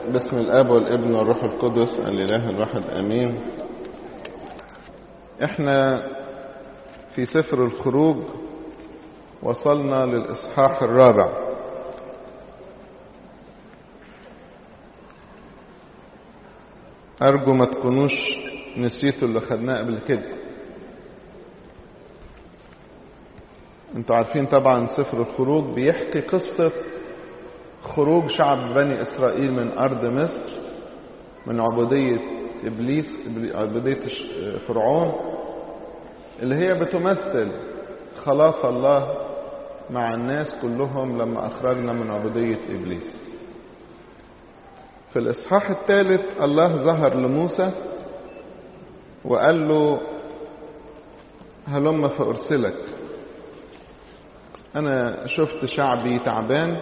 باسم الاب والابن والروح القدس الاله الواحد امين احنا في سفر الخروج وصلنا للاصحاح الرابع ارجو ما تكونوش نسيتوا اللي خدناه قبل كده انتوا عارفين طبعا سفر الخروج بيحكي قصة خروج شعب بني اسرائيل من ارض مصر من عبودية ابليس عبودية فرعون اللي هي بتمثل خلاص الله مع الناس كلهم لما اخرجنا من عبودية ابليس في الاصحاح الثالث الله ظهر لموسى وقال له هلم فارسلك انا شفت شعبي تعبان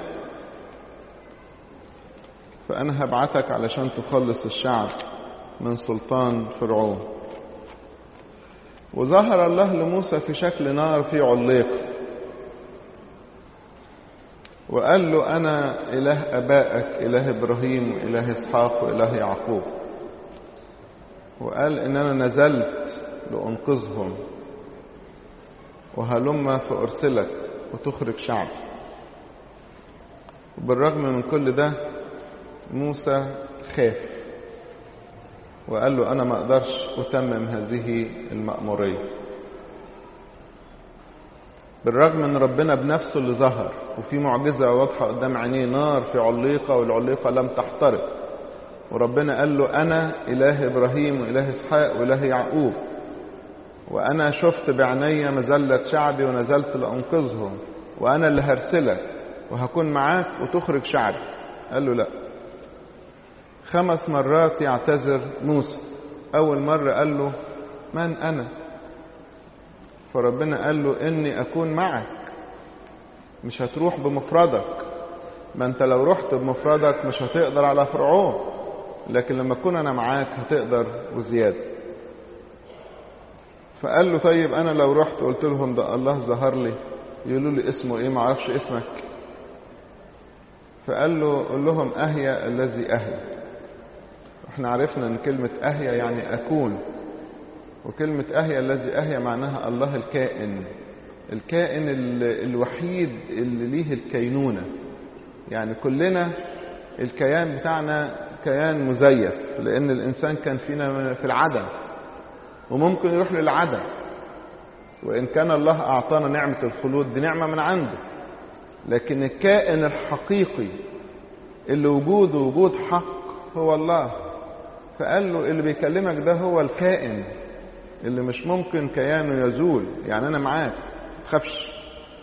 فانا هبعتك علشان تخلص الشعب من سلطان فرعون وظهر الله لموسى في شكل نار في عليق وقال له انا اله ابائك اله ابراهيم واله اسحاق واله يعقوب وقال ان انا نزلت لانقذهم وهلم فارسلك وتخرج شعب وبالرغم من كل ده موسى خاف وقال له انا ما اقدرش اتمم هذه المأمورية بالرغم ان ربنا بنفسه اللي ظهر وفي معجزة واضحة قدام عينيه نار في عليقة والعليقة لم تحترق وربنا قال له انا اله ابراهيم واله اسحاق واله يعقوب وانا شفت بعيني مذلة شعبي ونزلت لانقذهم وانا اللي هرسلك وهكون معاك وتخرج شعبي قال له لا خمس مرات يعتذر موسى اول مرة قال له من انا فربنا قال له اني اكون معك مش هتروح بمفردك ما انت لو رحت بمفردك مش هتقدر على فرعون لكن لما اكون انا معاك هتقدر وزياده فقال له طيب انا لو رحت قلت لهم ده الله ظهر لي يقولوا لي اسمه ايه ما اعرفش اسمك فقال له قل لهم اهيا الذي اهيا احنا عرفنا ان كلمة اهيا يعني اكون وكلمة اهيا الذي اهيا معناها الله الكائن الكائن الوحيد اللي ليه الكينونة يعني كلنا الكيان بتاعنا كيان مزيف لان الانسان كان فينا في العدم وممكن يروح للعدم وإن كان الله أعطانا نعمة الخلود دي نعمة من عنده لكن الكائن الحقيقي اللي وجوده وجود حق هو الله فقال له اللي بيكلمك ده هو الكائن اللي مش ممكن كيانه يزول يعني أنا معاك تخافش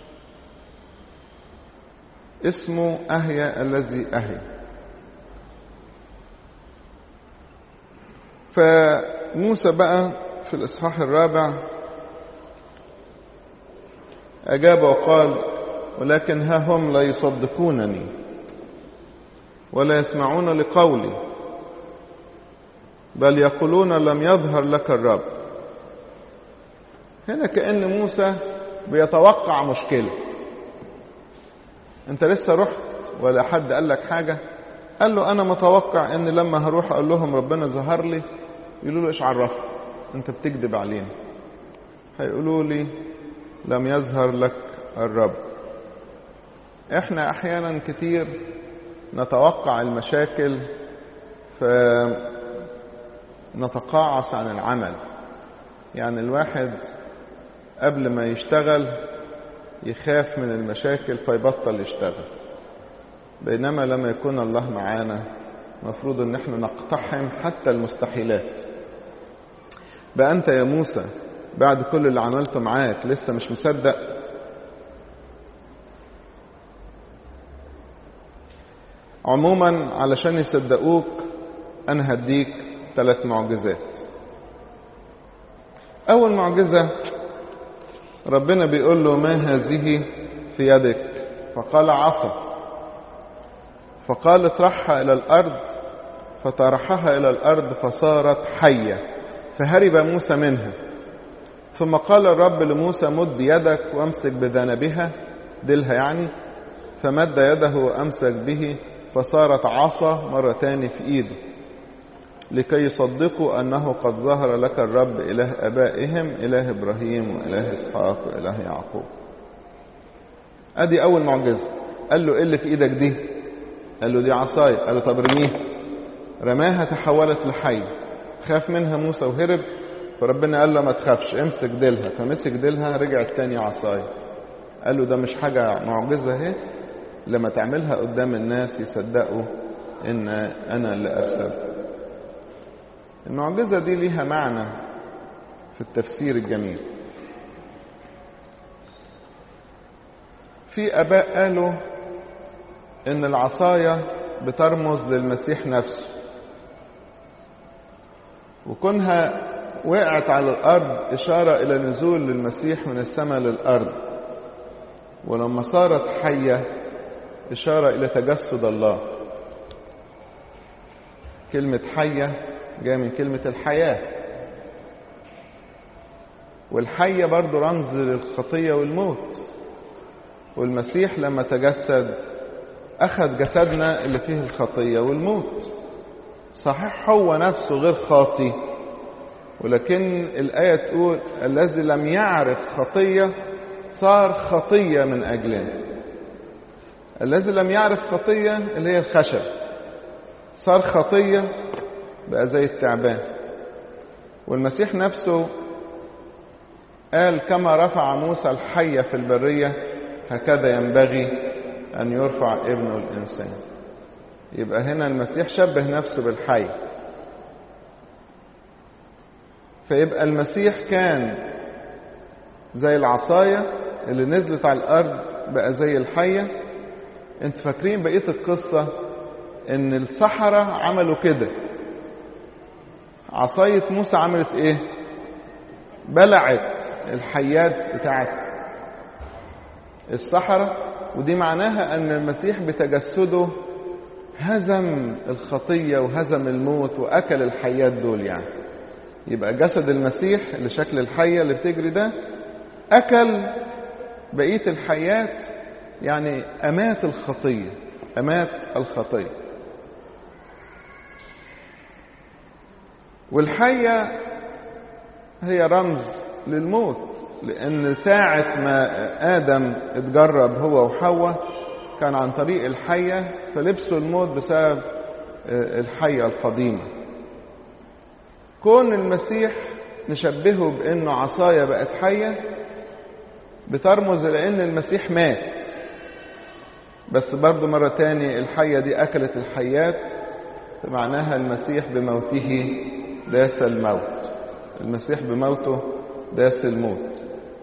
اسمه أهيا الذي أهيا فموسى بقى في الإصحاح الرابع أجاب وقال ولكن ها هم لا يصدقونني ولا يسمعون لقولي بل يقولون لم يظهر لك الرب هنا كأن موسى بيتوقع مشكلة انت لسه رحت ولا حد قال لك حاجة قال له انا متوقع ان لما هروح اقول لهم ربنا ظهر لي يقولوا له ايش عرفك انت بتكذب علينا هيقولوا لي لم يظهر لك الرب احنا احيانا كتير نتوقع المشاكل فنتقاعس عن العمل يعني الواحد قبل ما يشتغل يخاف من المشاكل فيبطل يشتغل بينما لما يكون الله معانا مفروض ان احنا نقتحم حتى المستحيلات بقى انت يا موسى بعد كل اللي عملته معاك لسه مش مصدق عموما علشان يصدقوك انا هديك ثلاث معجزات اول معجزة ربنا بيقول له ما هذه في يدك فقال عصا فقال اطرحها الى الارض فطرحها الى الارض فصارت حيه فهرب موسى منها ثم قال الرب لموسى مد يدك وامسك بذنبها ديلها يعني فمد يده وامسك به فصارت عصا مرة تاني في ايده لكي يصدقوا أنه قد ظهر لك الرب إله أبائهم إله إبراهيم وإله إسحاق وإله يعقوب أدي أول معجزة قال له إيه اللي في إيدك دي قال له دي عصاية قال له طب رميها رماها تحولت لحي خاف منها موسى وهرب فربنا قال له ما تخافش امسك ديلها فمسك ديلها رجعت تاني عصاية قال له ده مش حاجة معجزة اهي لما تعملها قدام الناس يصدقوا ان انا اللي ارسلت المعجزة دي ليها معنى في التفسير الجميل في اباء قالوا ان العصاية بترمز للمسيح نفسه وكونها وقعت على الارض اشارة الى نزول للمسيح من السماء للارض ولما صارت حية اشارة الى تجسد الله كلمة حية جاية من كلمة الحياة والحية برضو رمز للخطية والموت والمسيح لما تجسد أخذ جسدنا اللي فيه الخطية والموت صحيح هو نفسه غير خاطي ولكن الآية تقول الذي لم يعرف خطية صار خطية من أجلنا الذي لم يعرف خطية اللي هي الخشب صار خطية بقى زي التعبان والمسيح نفسه قال كما رفع موسى الحية في البرية هكذا ينبغي أن يرفع ابن الإنسان يبقى هنا المسيح شبه نفسه بالحي فيبقى المسيح كان زي العصاية اللي نزلت على الأرض بقى زي الحية انت فاكرين بقية القصة ان السحرة عملوا كده عصاية موسى عملت ايه بلعت الحيات بتاعت السحرة ودي معناها ان المسيح بتجسده هزم الخطية وهزم الموت واكل الحيات دول يعني يبقى جسد المسيح اللي شكل الحية اللي بتجري ده اكل بقية الحيات يعني امات الخطية امات الخطية والحية هي رمز للموت لأن ساعة ما آدم اتجرب هو وحواء كان عن طريق الحية فلبسوا الموت بسبب الحية القديمة كون المسيح نشبهه بأنه عصاية بقت حية بترمز لأن المسيح مات بس برضو مرة تاني الحية دي أكلت الحيات معناها المسيح بموته داس الموت المسيح بموته داس الموت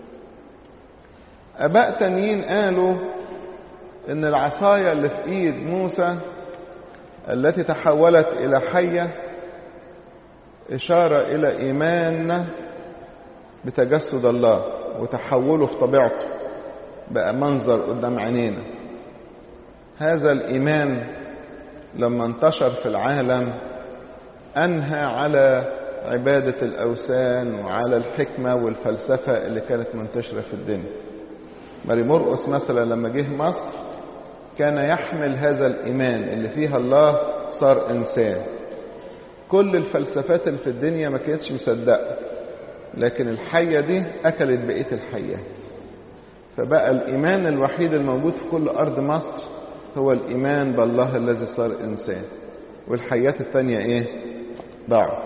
أباء تانيين قالوا إن العصاية اللي في إيد موسى التي تحولت إلى حية إشارة إلى إيماننا بتجسد الله وتحوله في طبيعته بقى منظر قدام عينينا هذا الإيمان لما انتشر في العالم أنهى على عبادة الأوثان وعلى الحكمة والفلسفة اللي كانت منتشرة في الدنيا ماري مرقس مثلا لما جه مصر كان يحمل هذا الإيمان اللي فيها الله صار إنسان كل الفلسفات اللي في الدنيا ما كانتش مصدقة لكن الحية دي أكلت بقية الحيات فبقى الإيمان الوحيد الموجود في كل أرض مصر هو الإيمان بالله الذي صار إنسان والحيات التانية إيه؟ ضاعوا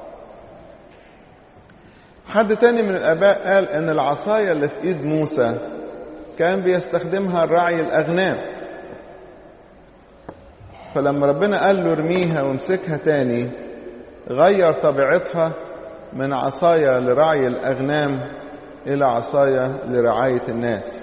حد تاني من الآباء قال إن العصاية اللي في إيد موسى كان بيستخدمها الراعي الأغنام فلما ربنا قال له ارميها وامسكها تاني غير طبيعتها من عصاية لرعي الأغنام إلى عصاية لرعاية الناس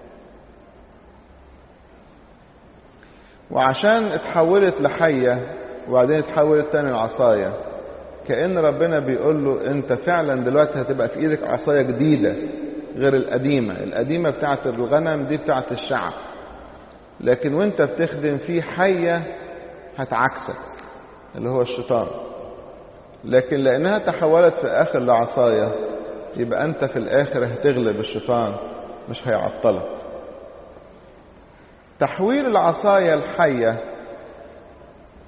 وعشان اتحولت لحية وبعدين اتحولت تاني لعصاية كأن ربنا بيقول له انت فعلا دلوقتي هتبقى في ايدك عصاية جديدة غير القديمة القديمة بتاعت الغنم دي بتاعت الشعب لكن وانت بتخدم في حية هتعكسك اللي هو الشيطان لكن لانها تحولت في اخر لعصاية يبقى انت في الاخر هتغلب الشيطان مش هيعطلك تحويل العصاية الحية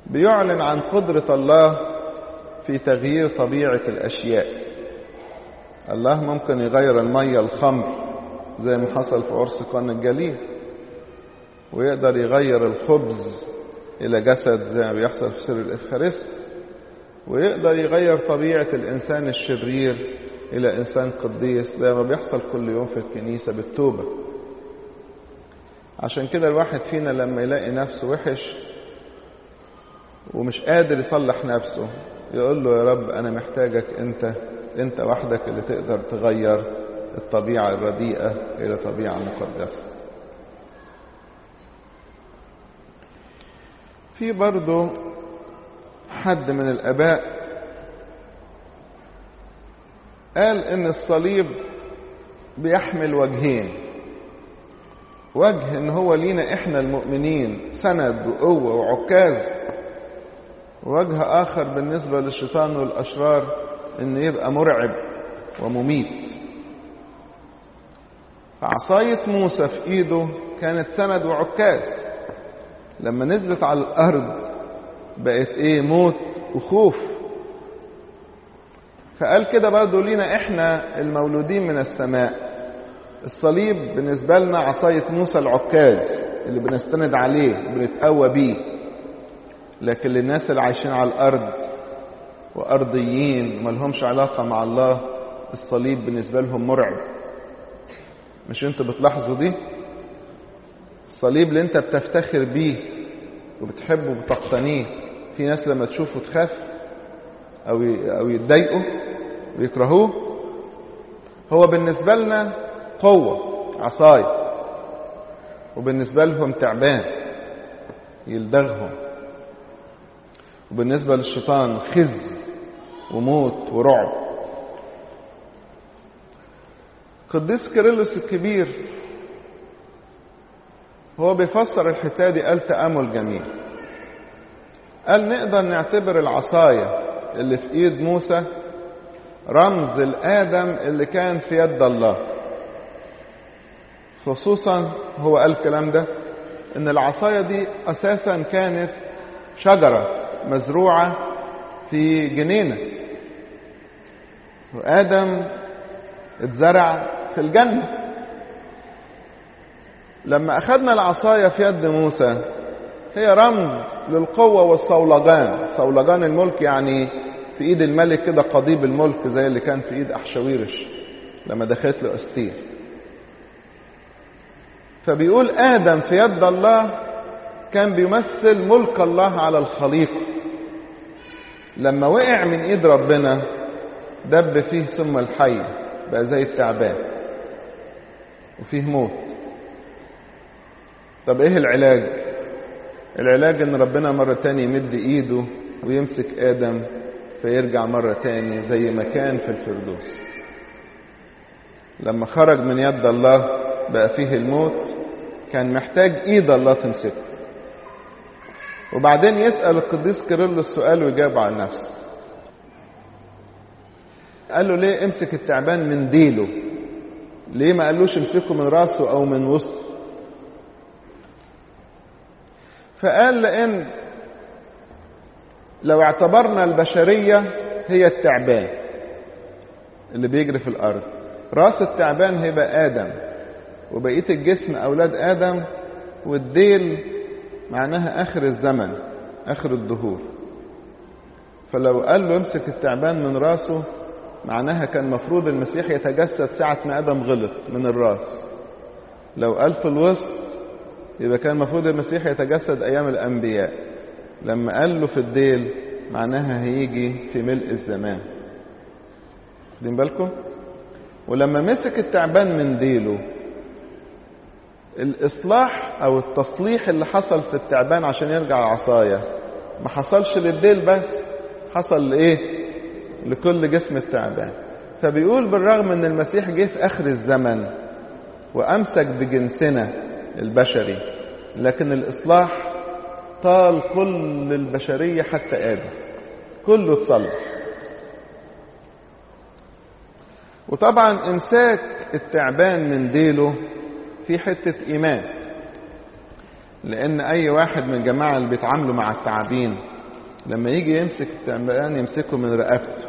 بيعلن عن قدرة الله في تغيير طبيعة الأشياء الله ممكن يغير المية الخمر زي ما حصل في عرس قرن الجليل ويقدر يغير الخبز إلى جسد زي ما بيحصل في سر الإفخارست ويقدر يغير طبيعة الإنسان الشرير إلى إنسان قديس زي ما بيحصل كل يوم في الكنيسة بالتوبة عشان كده الواحد فينا لما يلاقي نفسه وحش ومش قادر يصلح نفسه يقول له يا رب أنا محتاجك أنت أنت وحدك اللي تقدر تغير الطبيعة الرديئة إلى طبيعة مقدسة في برضه حد من الآباء قال إن الصليب بيحمل وجهين وجه إن هو لينا إحنا المؤمنين سند وقوة وعكاز وجه آخر بالنسبة للشيطان والأشرار إنه يبقى مرعب ومميت فعصاية موسى في إيده كانت سند وعكاز لما نزلت على الأرض بقت إيه موت وخوف فقال كده برضه لينا إحنا المولودين من السماء الصليب بالنسبة لنا عصاية موسى العكاز اللي بنستند عليه بنتقوى بيه لكن للناس اللي عايشين على الأرض وأرضيين ملهمش علاقة مع الله الصليب بالنسبة لهم مرعب مش انتوا بتلاحظوا دي الصليب اللي انت بتفتخر بيه وبتحبه وبتقتنيه في ناس لما تشوفه تخاف او او يتضايقوا ويكرهوه هو بالنسبة لنا قوة عصاية وبالنسبة لهم تعبان يلدغهم وبالنسبة للشيطان خزي وموت ورعب قديس كيرلس الكبير هو بيفسر الحكايه دي قال تامل جميل قال نقدر نعتبر العصايه اللي في ايد موسى رمز الادم اللي كان في يد الله خصوصا هو قال الكلام ده ان العصايه دي اساسا كانت شجره مزروعه في جنينه وادم اتزرع في الجنة لما أخذنا العصاية في يد موسى هي رمز للقوة والصولجان صولجان الملك يعني في إيد الملك كده قضيب الملك زي اللي كان في إيد أحشاويرش لما دخلت له أستير فبيقول آدم في يد الله كان بيمثل ملك الله على الخليقة لما وقع من إيد ربنا دب فيه ثم الحي بقى زي التعبان وفيه موت طب ايه العلاج العلاج ان ربنا مرة تاني يمد ايده ويمسك ادم فيرجع مرة تاني زي ما كان في الفردوس لما خرج من يد الله بقى فيه الموت كان محتاج ايد الله تمسكه وبعدين يسأل القديس كيرلس السؤال ويجاوب عن نفسه قال له ليه امسك التعبان من ديله ليه ما قالوش امسكه من راسه او من وسطه فقال لان لو اعتبرنا البشرية هي التعبان اللي بيجري في الارض راس التعبان هيبقى ادم وبقية الجسم اولاد ادم والديل معناها اخر الزمن اخر الدهور فلو قال له امسك التعبان من راسه معناها كان مفروض المسيح يتجسد ساعة ما آدم غلط من الراس لو قال في الوسط يبقى كان مفروض المسيح يتجسد أيام الأنبياء لما قال له في الديل معناها هيجي في ملء الزمان واخدين بالكم ولما مسك التعبان من ديله الإصلاح أو التصليح اللي حصل في التعبان عشان يرجع العصاية ما حصلش للديل بس حصل لإيه لكل جسم التعبان فبيقول بالرغم ان المسيح جه في اخر الزمن وامسك بجنسنا البشري لكن الاصلاح طال كل البشرية حتى آدم كله اتصلح وطبعا امساك التعبان من ديله في حتة ايمان لان اي واحد من الجماعة اللي بيتعاملوا مع التعابين لما يجي يمسك التعبان يمسكه من رقبته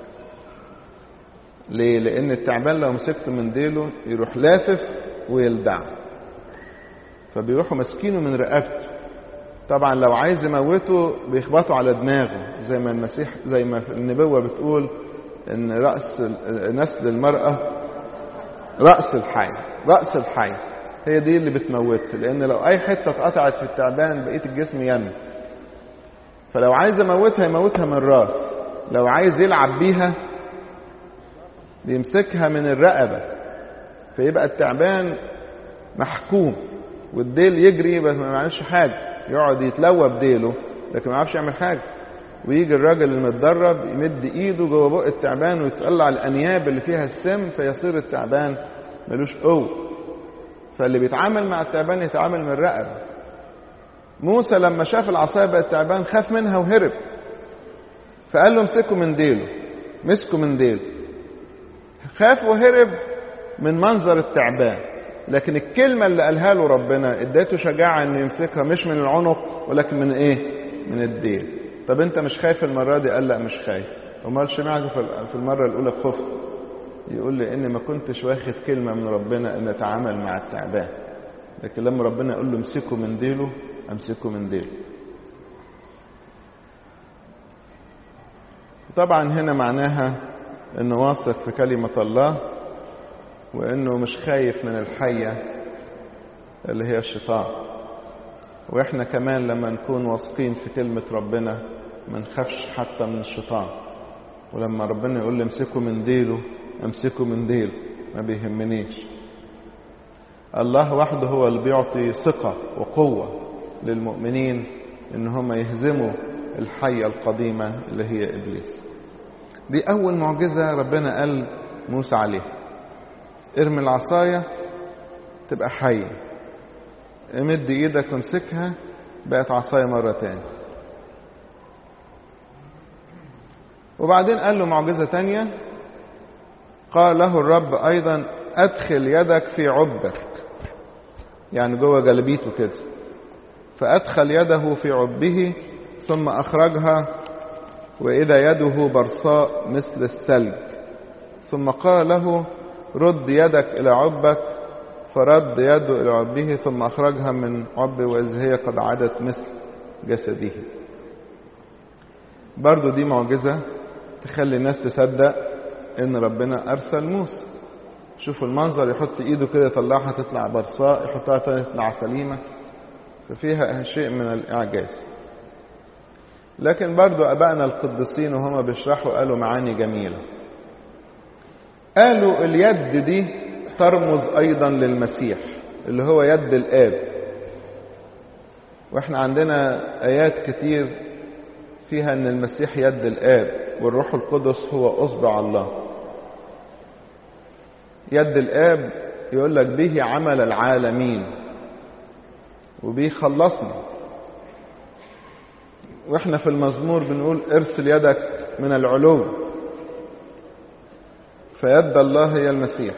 ليه لان التعبان لو مسكته من ديله يروح لافف ويلدع فبيروحوا ماسكينه من رقبته طبعا لو عايز يموته بيخبطوا على دماغه زي ما المسيح زي ما النبوه بتقول ان راس نسل المراه راس الحي راس الحي هي دي اللي بتموته لان لو اي حته اتقطعت في التعبان بقيه الجسم ينمو فلو عايز يموتها يموتها من الراس لو عايز يلعب بيها بيمسكها من الرقبه فيبقى التعبان محكوم والديل يجري بس ما يعملش حاجه يقعد يتلوى بديله لكن ما يعرفش يعمل حاجه ويجي الراجل المتدرب يمد ايده جوه بق التعبان ويطلع الانياب اللي فيها السم فيصير التعبان ملوش قوه فاللي بيتعامل مع التعبان يتعامل من الرقبه موسى لما شاف العصايه بقت تعبان خاف منها وهرب فقال له امسكه من ديله مسكه من ديله خاف وهرب من منظر التعبان لكن الكلمة اللي قالها له ربنا اديته شجاعة انه يمسكها مش من العنق ولكن من ايه من الديل طب انت مش خايف المرة دي قال لا مش خايف امال اشمعنى في المرة الاولى خفت يقول لي اني ما كنتش واخد كلمة من ربنا ان اتعامل مع التعبان لكن لما ربنا يقول له امسكه من ديله امسكه من ديله طبعا هنا معناها انه واثق في كلمة الله وانه مش خايف من الحية اللي هي الشيطان واحنا كمان لما نكون واثقين في كلمة ربنا ما نخافش حتى من الشيطان ولما ربنا يقول لي امسكه من ديله امسكه من ديله ما بيهمنيش الله وحده هو اللي بيعطي ثقة وقوة للمؤمنين ان هم يهزموا الحية القديمة اللي هي ابليس دي اول معجزة ربنا قال موسى عليها ارمي العصاية تبقى حية امد ايدك وامسكها بقت عصاية مرة تاني وبعدين قال له معجزة تانية قال له الرب ايضا ادخل يدك في عبك يعني جوه جلبيته كده فادخل يده في عبه ثم اخرجها واذا يده برصاء مثل الثلج ثم قال له رد يدك إلى عبك فرد يده إلى عبه ثم أخرجها من عبه وإذ هي قد عادت مثل جسده برضو دي معجزة تخلي الناس تصدق إن ربنا أرسل موسى شوفوا المنظر يحط إيده كده يطلعها تطلع برصاء يحطها تاني تطلع سليمة ففيها شيء من الإعجاز لكن برضو أبائنا القديسين وهم بيشرحوا قالوا معاني جميلة قالوا اليد دي ترمز ايضا للمسيح اللي هو يد الاب واحنا عندنا ايات كتير فيها ان المسيح يد الاب والروح القدس هو اصبع الله يد الاب يقول لك به عمل العالمين وبيه خلصنا واحنا في المزمور بنقول ارسل يدك من العلو فيد الله هي المسيح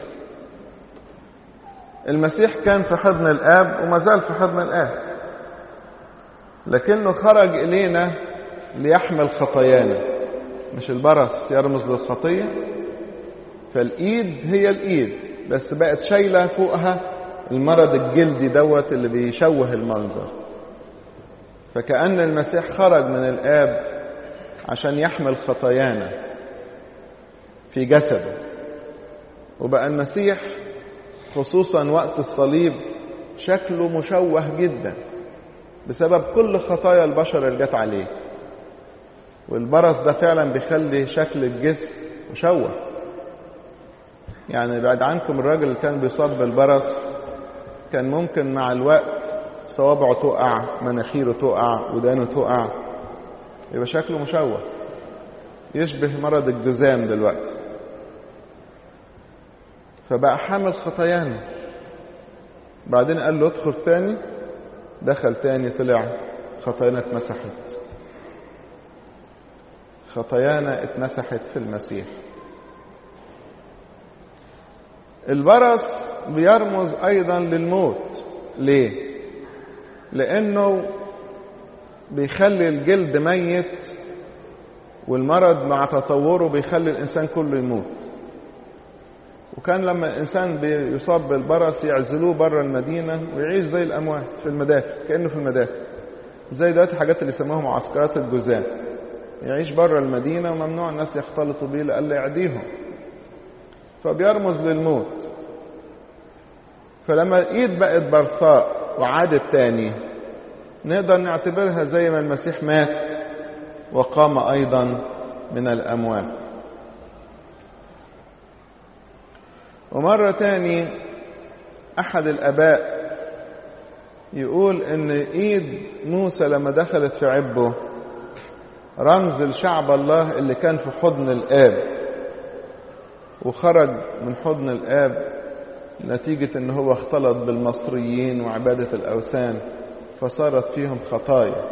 المسيح كان في حضن الاب وما زال في حضن الاب لكنه خرج الينا ليحمل خطايانا مش البرص يرمز للخطيه فالايد هي الايد بس بقت شايله فوقها المرض الجلدي دوت اللي بيشوه المنظر فكأن المسيح خرج من الآب عشان يحمل خطايانا في جسده وبقى المسيح خصوصا وقت الصليب شكله مشوه جدا بسبب كل خطايا البشر اللي جت عليه والبرص ده فعلا بيخلي شكل الجسم مشوه يعني بعد عنكم الراجل اللي كان بيصاب بالبرص كان ممكن مع الوقت صوابعه تقع مناخيره تقع ودانه تقع يبقى شكله مشوه يشبه مرض الجذام دلوقتي فبقى حامل خطايانا بعدين قال له ادخل تاني دخل تاني طلع خطايانا اتمسحت خطايانا اتمسحت في المسيح البرص بيرمز ايضا للموت ليه لانه بيخلي الجلد ميت والمرض مع تطوره بيخلي الإنسان كله يموت وكان لما الإنسان بيصاب بالبرص يعزلوه بره المدينة ويعيش زي الأموات في المدافع كأنه في المدافع زي دلوقتي حاجات اللي يسموها معسكرات الجزام يعيش بره المدينة وممنوع الناس يختلطوا بيه لألا يعديهم فبيرمز للموت فلما الايد بقت برصاء وعادت تاني نقدر نعتبرها زي ما المسيح مات وقام ايضا من الاموات ومرة تاني احد الاباء يقول ان ايد موسى لما دخلت في عبه رمز لشعب الله اللي كان في حضن الاب وخرج من حضن الاب نتيجة ان هو اختلط بالمصريين وعبادة الاوثان فصارت فيهم خطايا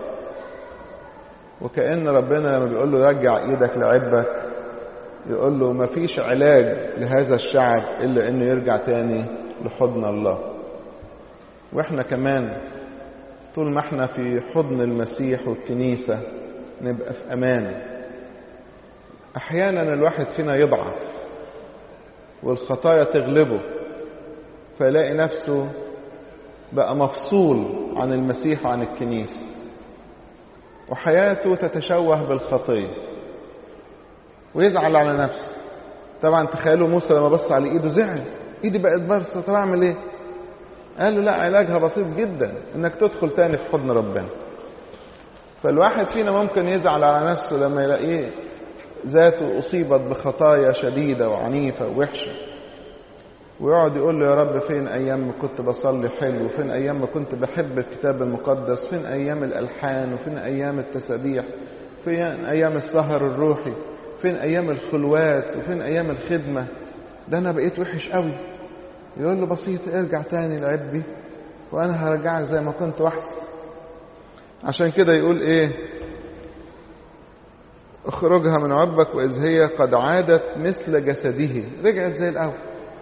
وكأن ربنا لما بيقول له رجع ايدك لعبك يقول له مفيش علاج لهذا الشعب الا انه يرجع تاني لحضن الله واحنا كمان طول ما احنا في حضن المسيح والكنيسة نبقى في امان احيانا الواحد فينا يضعف والخطايا تغلبه فيلاقي نفسه بقى مفصول عن المسيح وعن الكنيسة وحياته تتشوه بالخطية ويزعل على نفسه طبعا تخيلوا موسى لما بص على ايده زعل ايدي بقت برصة طب اعمل ايه قال له لا علاجها بسيط جدا انك تدخل تاني في حضن ربنا فالواحد فينا ممكن يزعل على نفسه لما يلاقيه ذاته أصيبت بخطايا شديدة وعنيفة ووحشة ويقعد يقول له يا رب فين أيام ما كنت بصلي حلو فين أيام ما كنت بحب الكتاب المقدس فين أيام الألحان وفين أيام التسابيح فين أيام السهر الروحي فين أيام الخلوات وفين أيام الخدمة ده أنا بقيت وحش قوي يقول له بسيط ارجع تاني لعبي وأنا هرجعك زي ما كنت وأحسن عشان كده يقول إيه اخرجها من عبك وإذ هي قد عادت مثل جسده رجعت زي الأول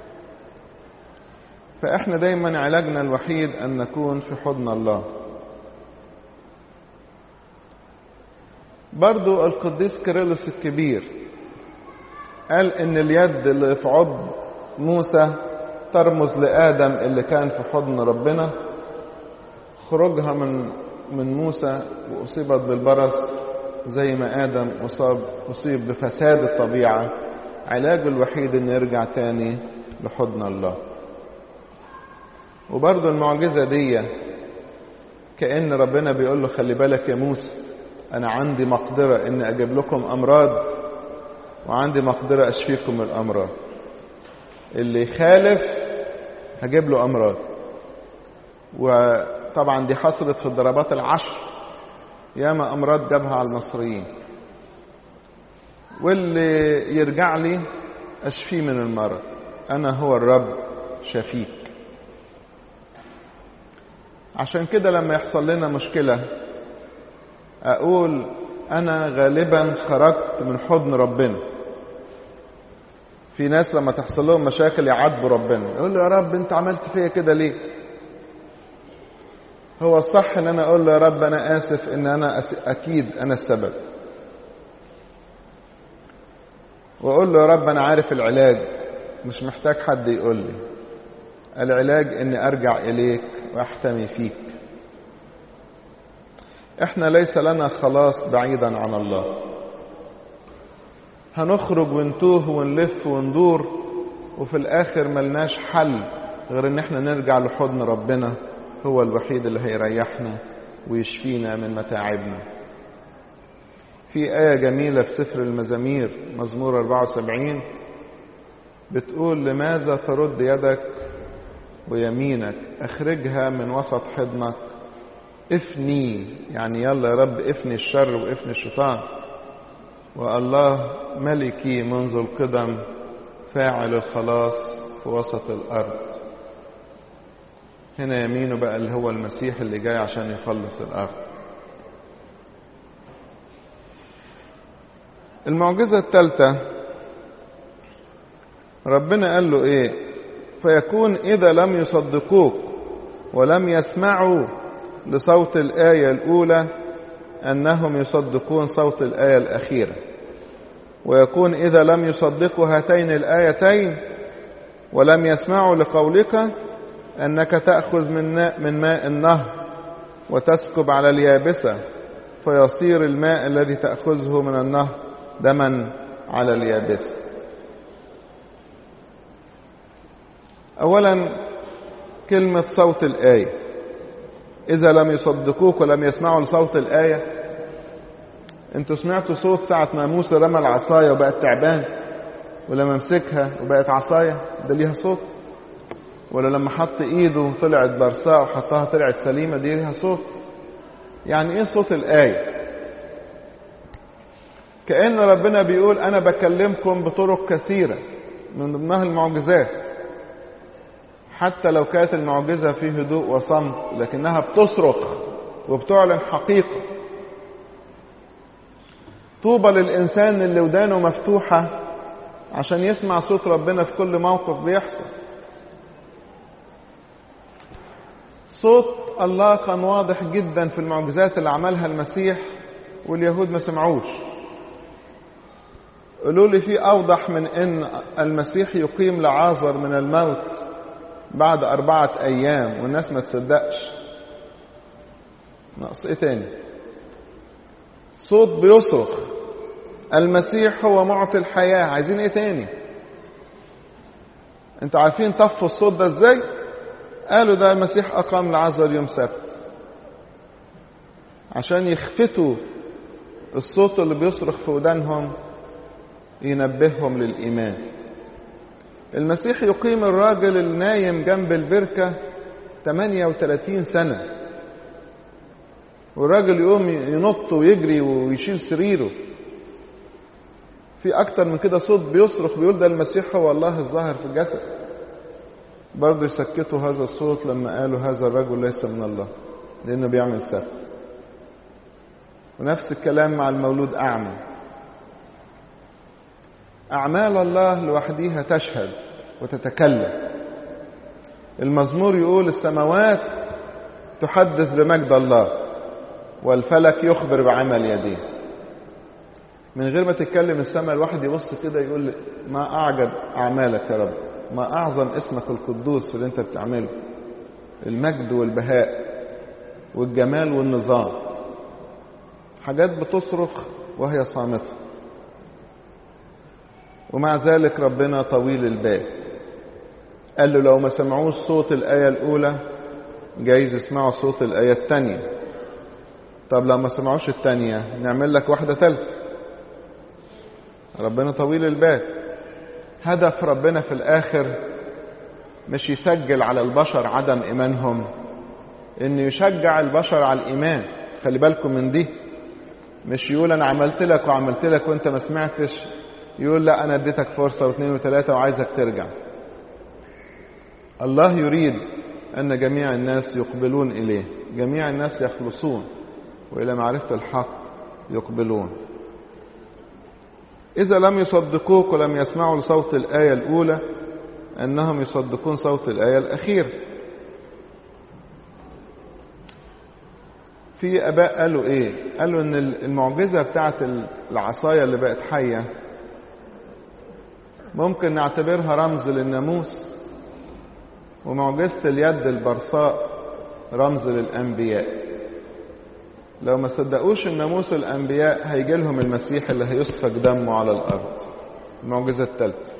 فإحنا دايما علاجنا الوحيد أن نكون في حضن الله برضو القديس كيرلس الكبير قال ان اليد اللي في عض موسى ترمز لآدم اللي كان في حضن ربنا خروجها من من موسى وأصيبت بالبرص زي ما آدم أصاب أصيب بفساد الطبيعة علاجه الوحيد إنه يرجع تاني لحضن الله وبرضه المعجزة دي كأن ربنا بيقول له خلي بالك يا موسى أنا عندي مقدرة إن أجيب لكم أمراض وعندي مقدرة أشفيكم من الأمراض اللي يخالف هجيب له أمراض وطبعا دي حصلت في الضربات العشر ياما أمراض جابها على المصريين واللي يرجع لي أشفيه من المرض أنا هو الرب شفيك عشان كده لما يحصل لنا مشكلة أقول أنا غالبا خرجت من حضن ربنا في ناس لما تحصل لهم مشاكل يعاتبوا ربنا يقول له يا رب انت عملت فيا كده ليه هو الصح ان انا اقول له يا رب انا اسف ان انا أس... اكيد انا السبب واقول له يا رب انا عارف العلاج مش محتاج حد يقول لي العلاج اني ارجع اليك واحتمي فيك احنا ليس لنا خلاص بعيدا عن الله هنخرج ونتوه ونلف وندور وفي الاخر ملناش حل غير ان احنا نرجع لحضن ربنا هو الوحيد اللي هيريحنا ويشفينا من متاعبنا في آية جميلة في سفر المزامير مزمور 74 بتقول لماذا ترد يدك ويمينك اخرجها من وسط حضنك افني يعني يلا يا رب افني الشر وافني الشيطان والله ملكي منذ القدم فاعل الخلاص في وسط الارض هنا يمينه بقى اللي هو المسيح اللي جاي عشان يخلص الارض المعجزة الثالثة ربنا قال له ايه فيكون اذا لم يصدقوك ولم يسمعوا لصوت الآية الأولى أنهم يصدقون صوت الآية الأخيرة ويكون إذا لم يصدقوا هاتين الآيتين ولم يسمعوا لقولك أنك تأخذ من من ماء النهر وتسكب على اليابسة فيصير الماء الذي تأخذه من النهر دما على اليابسة أولا كلمة صوت الآية إذا لم يصدقوك ولم يسمعوا لصوت الآية انتوا سمعتوا صوت ساعة ما موسى رمى العصاية وبقت تعبان ولما مسكها وبقت عصاية ده ليها صوت ولا لما حط ايده طلعت برصاء وحطها طلعت سليمة دي ليها صوت يعني ايه صوت الآية كأن ربنا بيقول أنا بكلمكم بطرق كثيرة من ضمنها المعجزات حتى لو كانت المعجزة في هدوء وصمت لكنها بتصرخ وبتعلن حقيقة طوبى للإنسان اللي ودانه مفتوحة عشان يسمع صوت ربنا في كل موقف بيحصل صوت الله كان واضح جدا في المعجزات اللي عملها المسيح واليهود ما سمعوش قالوا لي في أوضح من أن المسيح يقيم لعازر من الموت بعد أربعة أيام والناس ما تصدقش ناقص إيه تاني صوت بيصرخ المسيح هو معطي الحياة عايزين إيه تاني أنتوا عارفين طفوا الصوت ده إزاي قالوا ده المسيح أقام لعازر يوم سبت عشان يخفتوا الصوت اللي بيصرخ في ودانهم ينبههم للإيمان المسيح يقيم الراجل النايم جنب البركة 38 سنة والراجل يقوم ينط ويجري ويشيل سريره في أكتر من كده صوت بيصرخ بيقول ده المسيح هو الله الظاهر في الجسد برضه يسكتوا هذا الصوت لما قالوا هذا الرجل ليس من الله لأنه بيعمل سهل ونفس الكلام مع المولود أعمى أعمال الله لوحديها تشهد وتتكلم المزمور يقول السماوات تحدث بمجد الله والفلك يخبر بعمل يديه من غير ما تتكلم السماء الواحد يبص كده يقول ما أعجب أعمالك يا رب ما أعظم اسمك القدوس في اللي أنت بتعمله المجد والبهاء والجمال والنظام حاجات بتصرخ وهي صامته ومع ذلك ربنا طويل البال قال له لو ما سمعوش صوت الآية الأولى جايز يسمعوا صوت الآية الثانية طب لو ما سمعوش الثانية نعمل لك واحدة ثالثة ربنا طويل البال هدف ربنا في الآخر مش يسجل على البشر عدم إيمانهم إنه يشجع البشر على الإيمان خلي بالكم من دي مش يقول أنا عملت لك وعملت لك وأنت ما سمعتش يقول لا أنا اديتك فرصة واثنين وثلاثة وعايزك ترجع الله يريد أن جميع الناس يقبلون إليه جميع الناس يخلصون وإلى معرفة الحق يقبلون إذا لم يصدقوك ولم يسمعوا لصوت الآية الأولى أنهم يصدقون صوت الآية الأخيرة في أباء قالوا إيه قالوا إن المعجزة بتاعت العصاية اللي بقت حية ممكن نعتبرها رمز للناموس ومعجزة اليد البرصاء رمز للأنبياء لو ما صدقوش الناموس الأنبياء هيجي لهم المسيح اللي هيسفك دمه على الأرض المعجزة الثالثة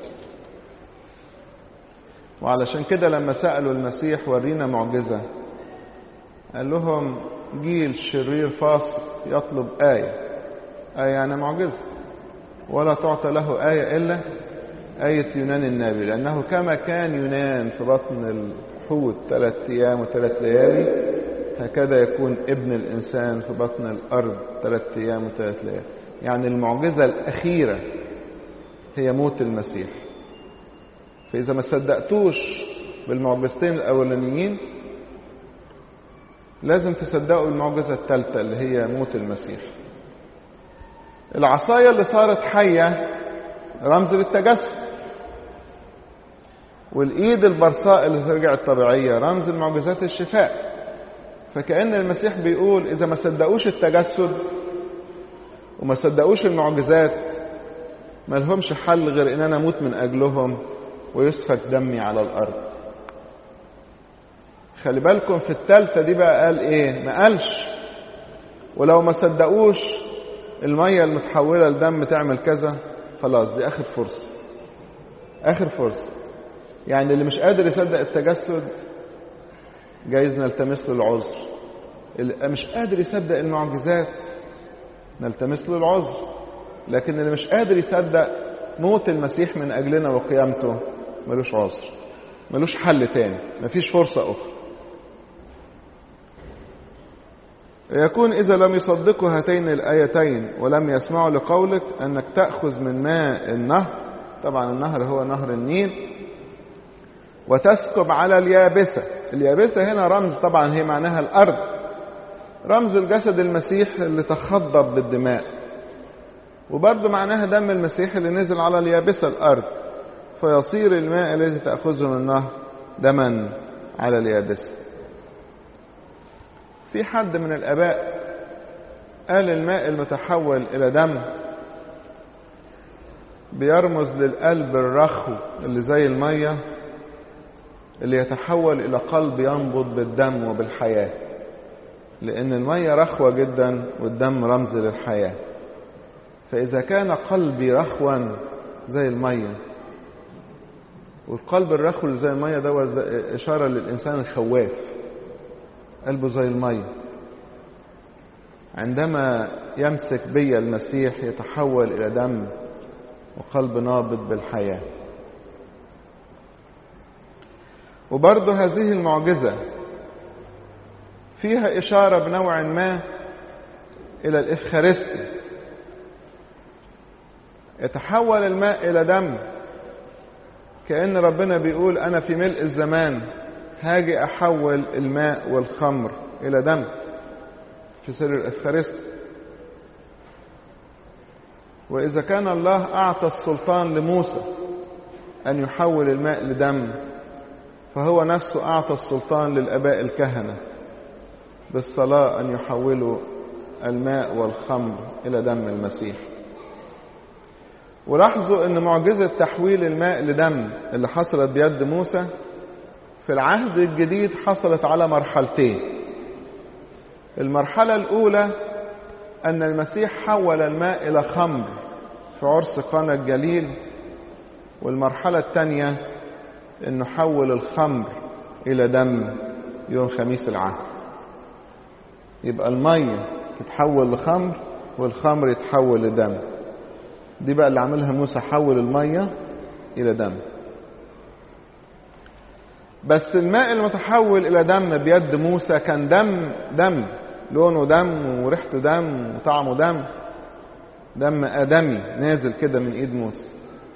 وعلشان كده لما سألوا المسيح ورينا معجزة قال لهم جيل شرير فاصل يطلب آية آية يعني معجزة ولا تعطى له آية إلا آية يونان النبي لأنه كما كان يونان في بطن الحوت ثلاث أيام وثلاث ليالي هكذا يكون ابن الإنسان في بطن الأرض ثلاث أيام وثلاث ليالي يعني المعجزة الأخيرة هي موت المسيح فإذا ما صدقتوش بالمعجزتين الأولانيين لازم تصدقوا المعجزة الثالثة اللي هي موت المسيح العصاية اللي صارت حية رمز للتجسد والإيد البرصاء اللي رجعت طبيعية رمز لمعجزات الشفاء فكأن المسيح بيقول إذا ما صدقوش التجسد وما صدقوش المعجزات ما لهمش حل غير إن أنا أموت من أجلهم ويسفك دمي على الأرض خلي بالكم في التالتة دي بقى قال إيه ما قالش ولو ما صدقوش المية المتحولة لدم تعمل كذا خلاص دي آخر فرصة آخر فرصة يعني اللي مش قادر يصدق التجسد جايز نلتمس له العذر اللي مش قادر يصدق المعجزات نلتمس له العذر لكن اللي مش قادر يصدق موت المسيح من أجلنا وقيامته ملوش عذر ملوش حل تاني مفيش فرصة أخرى يكون إذا لم يصدقوا هاتين الآيتين ولم يسمعوا لقولك أنك تأخذ من ماء النهر طبعا النهر هو نهر النيل وتسكب على اليابسة اليابسة هنا رمز طبعا هي معناها الأرض رمز الجسد المسيح اللي تخضب بالدماء وبرضه معناها دم المسيح اللي نزل على اليابسة الأرض فيصير الماء الذي تأخذه من النهر دما على اليابسة في حد من الآباء قال الماء المتحول إلى دم بيرمز للقلب الرخو اللي زي المية اللي يتحول إلى قلب ينبض بالدم وبالحياة لأن المية رخوة جدا والدم رمز للحياة فإذا كان قلبي رخوا زي المية والقلب الرخو اللي زي المية ده إشارة للإنسان الخواف قلبه زي المية عندما يمسك بي المسيح يتحول إلى دم وقلب نابض بالحياة وبرضه هذه المعجزة فيها إشارة بنوع ما إلى الإفخارستي يتحول الماء إلى دم كأن ربنا بيقول أنا في ملء الزمان هاجي أحول الماء والخمر إلى دم في سر الإفخارستي وإذا كان الله أعطى السلطان لموسى أن يحول الماء لدم فهو نفسه أعطى السلطان للأباء الكهنة بالصلاة أن يحولوا الماء والخمر إلى دم المسيح ولاحظوا أن معجزة تحويل الماء لدم اللي حصلت بيد موسى في العهد الجديد حصلت على مرحلتين المرحلة الأولى أن المسيح حول الماء إلى خمر في عرس قانا الجليل والمرحلة الثانية أنه حول الخمر إلى دم يوم خميس العهد يبقى المية تتحول لخمر والخمر يتحول لدم دي بقى اللي عملها موسى حول المية إلى دم بس الماء المتحول إلى دم بيد موسى كان دم دم لونه دم وريحته دم وطعمه دم دم آدمي نازل كده من إيد موسى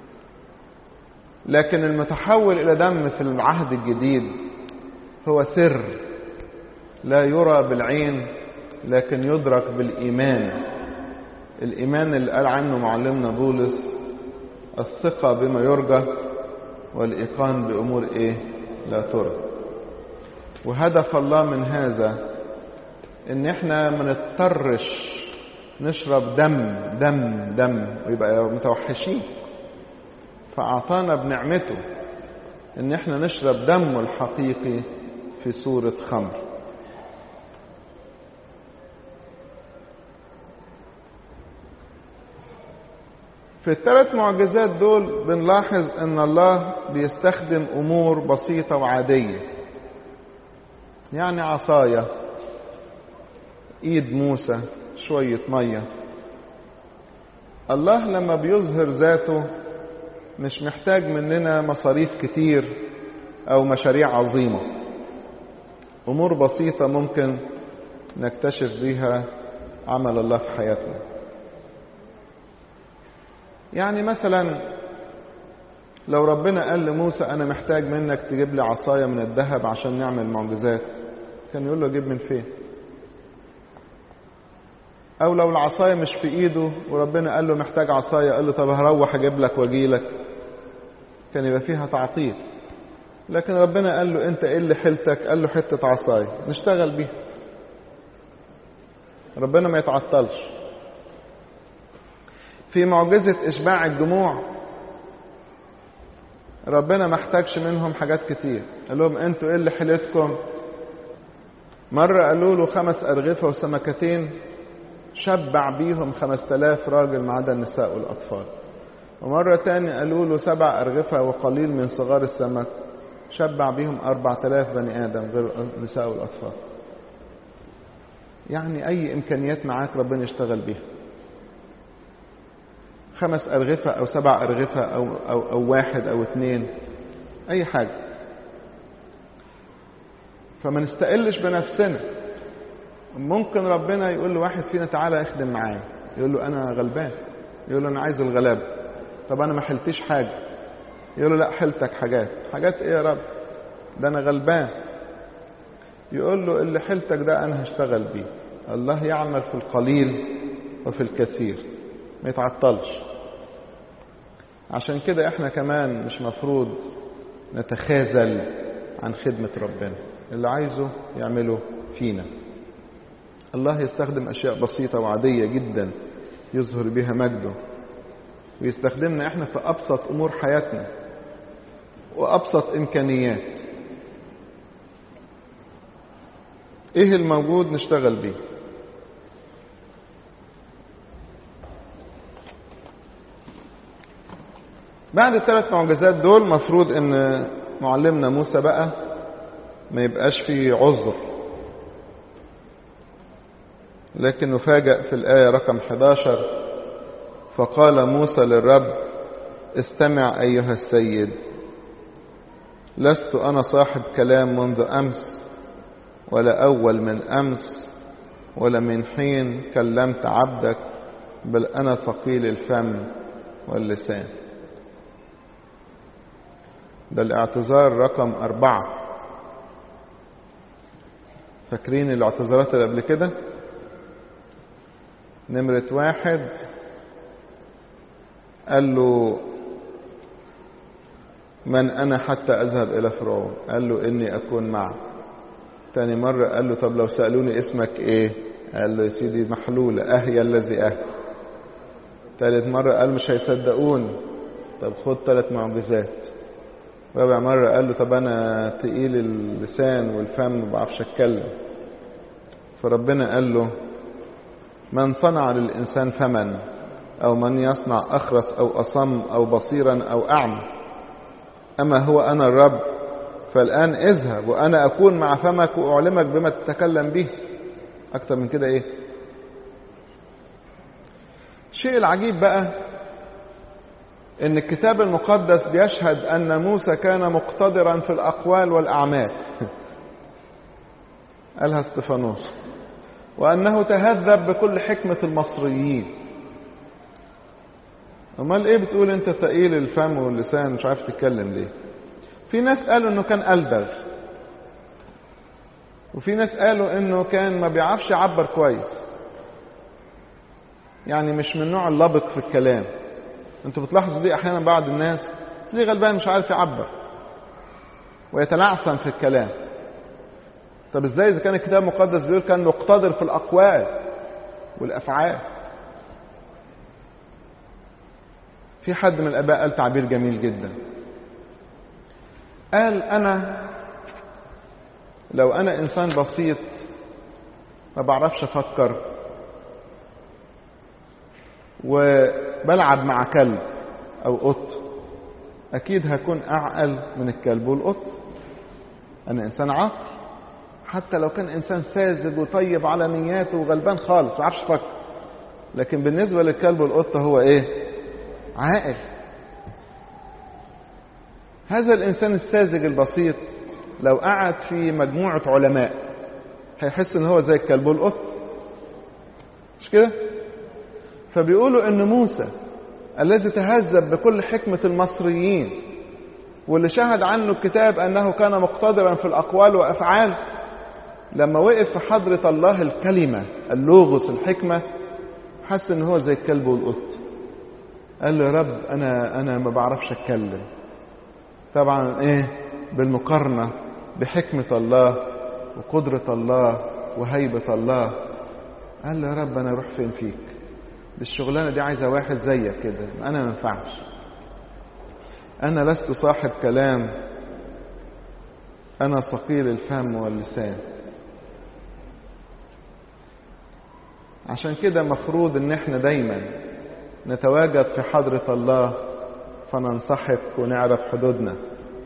لكن المتحول إلى دم في العهد الجديد هو سر لا يرى بالعين لكن يدرك بالإيمان الإيمان اللي قال عنه معلمنا بولس الثقة بما يرجى والإيقان بأمور إيه لا ترى وهدف الله من هذا إن إحنا ما نضطرش نشرب دم دم دم ويبقى متوحشين فأعطانا بنعمته إن إحنا نشرب دمه الحقيقي في صورة خمر في الثلاث معجزات دول بنلاحظ ان الله بيستخدم امور بسيطة وعادية يعني عصاية ايد موسى شوية مية الله لما بيظهر ذاته مش محتاج مننا مصاريف كتير او مشاريع عظيمة امور بسيطة ممكن نكتشف بيها عمل الله في حياتنا يعني مثلا لو ربنا قال لموسى انا محتاج منك تجيب لي عصاية من الذهب عشان نعمل معجزات كان يقول له اجيب من فين او لو العصاية مش في ايده وربنا قال له محتاج عصاية قال له طب هروح اجيب لك واجي لك كان يبقى فيها تعطيل لكن ربنا قال له انت ايه اللي حيلتك قال له حتة عصاية نشتغل بيها ربنا ما يتعطلش في معجزة إشباع الجموع ربنا ما احتاجش منهم حاجات كتير قال لهم انتوا ايه اللي حيلتكم مرة قالوا له خمس أرغفة وسمكتين شبع بيهم خمس تلاف راجل ما عدا النساء والأطفال ومرة تاني قالوا له سبع أرغفة وقليل من صغار السمك شبع بيهم أربع تلاف بني آدم غير النساء والأطفال يعني أي إمكانيات معاك ربنا يشتغل بيها خمس أرغفة أو سبع أرغفة أو, أو, أو واحد أو اتنين أي حاجة فما نستقلش بنفسنا ممكن ربنا يقول لواحد فينا تعالى اخدم معايا يقول له أنا غلبان يقول له أنا عايز الغلابة طب أنا ما حلتش حاجة يقول له لا حلتك حاجات حاجات إيه يا رب ده أنا غلبان يقول له اللي حلتك ده أنا هشتغل بيه الله يعمل في القليل وفي الكثير ما يتعطلش عشان كده احنا كمان مش مفروض نتخاذل عن خدمة ربنا اللي عايزه يعمله فينا الله يستخدم أشياء بسيطة وعادية جدا يظهر بها مجده ويستخدمنا احنا في أبسط أمور حياتنا وأبسط إمكانيات إيه الموجود نشتغل بيه بعد الثلاث معجزات دول مفروض ان معلمنا موسى بقى ما يبقاش فيه عذر لكن نفاجأ في الآية رقم 11 فقال موسى للرب استمع أيها السيد لست أنا صاحب كلام منذ أمس ولا أول من أمس ولا من حين كلمت عبدك بل أنا ثقيل الفم واللسان ده الاعتذار رقم أربعة فاكرين الاعتذارات اللي قبل كده نمرة واحد قال له من أنا حتى أذهب إلى فرعون قال له إني أكون معك تاني مرة قال له طب لو سألوني اسمك إيه قال له يا سيدي محلولة أهيا الذي أهي تالت مرة قال مش هيصدقوني طب خد ثلاث معجزات رابع مرة قال له طب أنا تقيل اللسان والفم ما بعرفش أتكلم فربنا قال له من صنع للإنسان فما أو من يصنع أخرس أو أصم أو بصيرا أو أعمى أما هو أنا الرب فالآن اذهب وأنا أكون مع فمك وأعلمك بما تتكلم به أكتر من كده إيه الشيء العجيب بقى ان الكتاب المقدس بيشهد ان موسى كان مقتدرا في الاقوال والاعمال قالها استفانوس وانه تهذب بكل حكمه المصريين امال ايه بتقول انت ثقيل الفم واللسان مش عارف تتكلم ليه في ناس قالوا انه كان ألدغ وفي ناس قالوا انه كان ما بيعرفش يعبر كويس يعني مش من نوع اللبق في الكلام انتوا بتلاحظوا دي احيانا بعض الناس تلاقيه غلبان مش عارف يعبر ويتلعثم في الكلام طب ازاي اذا كان الكتاب المقدس بيقول كان مقتدر في الاقوال والافعال في حد من الاباء قال تعبير جميل جدا قال انا لو انا انسان بسيط ما بعرفش افكر وبلعب مع كلب او قط اكيد هكون اعقل من الكلب والقط انا انسان عاقل حتى لو كان انسان ساذج وطيب على نياته وغلبان خالص ما يعرفش يفكر لكن بالنسبه للكلب والقطه هو ايه عاقل هذا الانسان الساذج البسيط لو قعد في مجموعه علماء هيحس ان هو زي الكلب والقط مش كده فبيقولوا ان موسى الذي تهذب بكل حكمة المصريين واللي شهد عنه الكتاب انه كان مقتدرا في الاقوال وافعال لما وقف في حضرة الله الكلمة اللوغوس الحكمة حس ان هو زي الكلب والقط قال له يا رب انا انا ما بعرفش اتكلم طبعا ايه بالمقارنة بحكمة الله وقدرة الله وهيبة الله قال له يا رب انا اروح فين فيك دي الشغلانه دي عايزه واحد زيك كده انا ما ينفعش انا لست صاحب كلام انا ثقيل الفم واللسان عشان كده مفروض ان احنا دايما نتواجد في حضرة الله فننصحك ونعرف حدودنا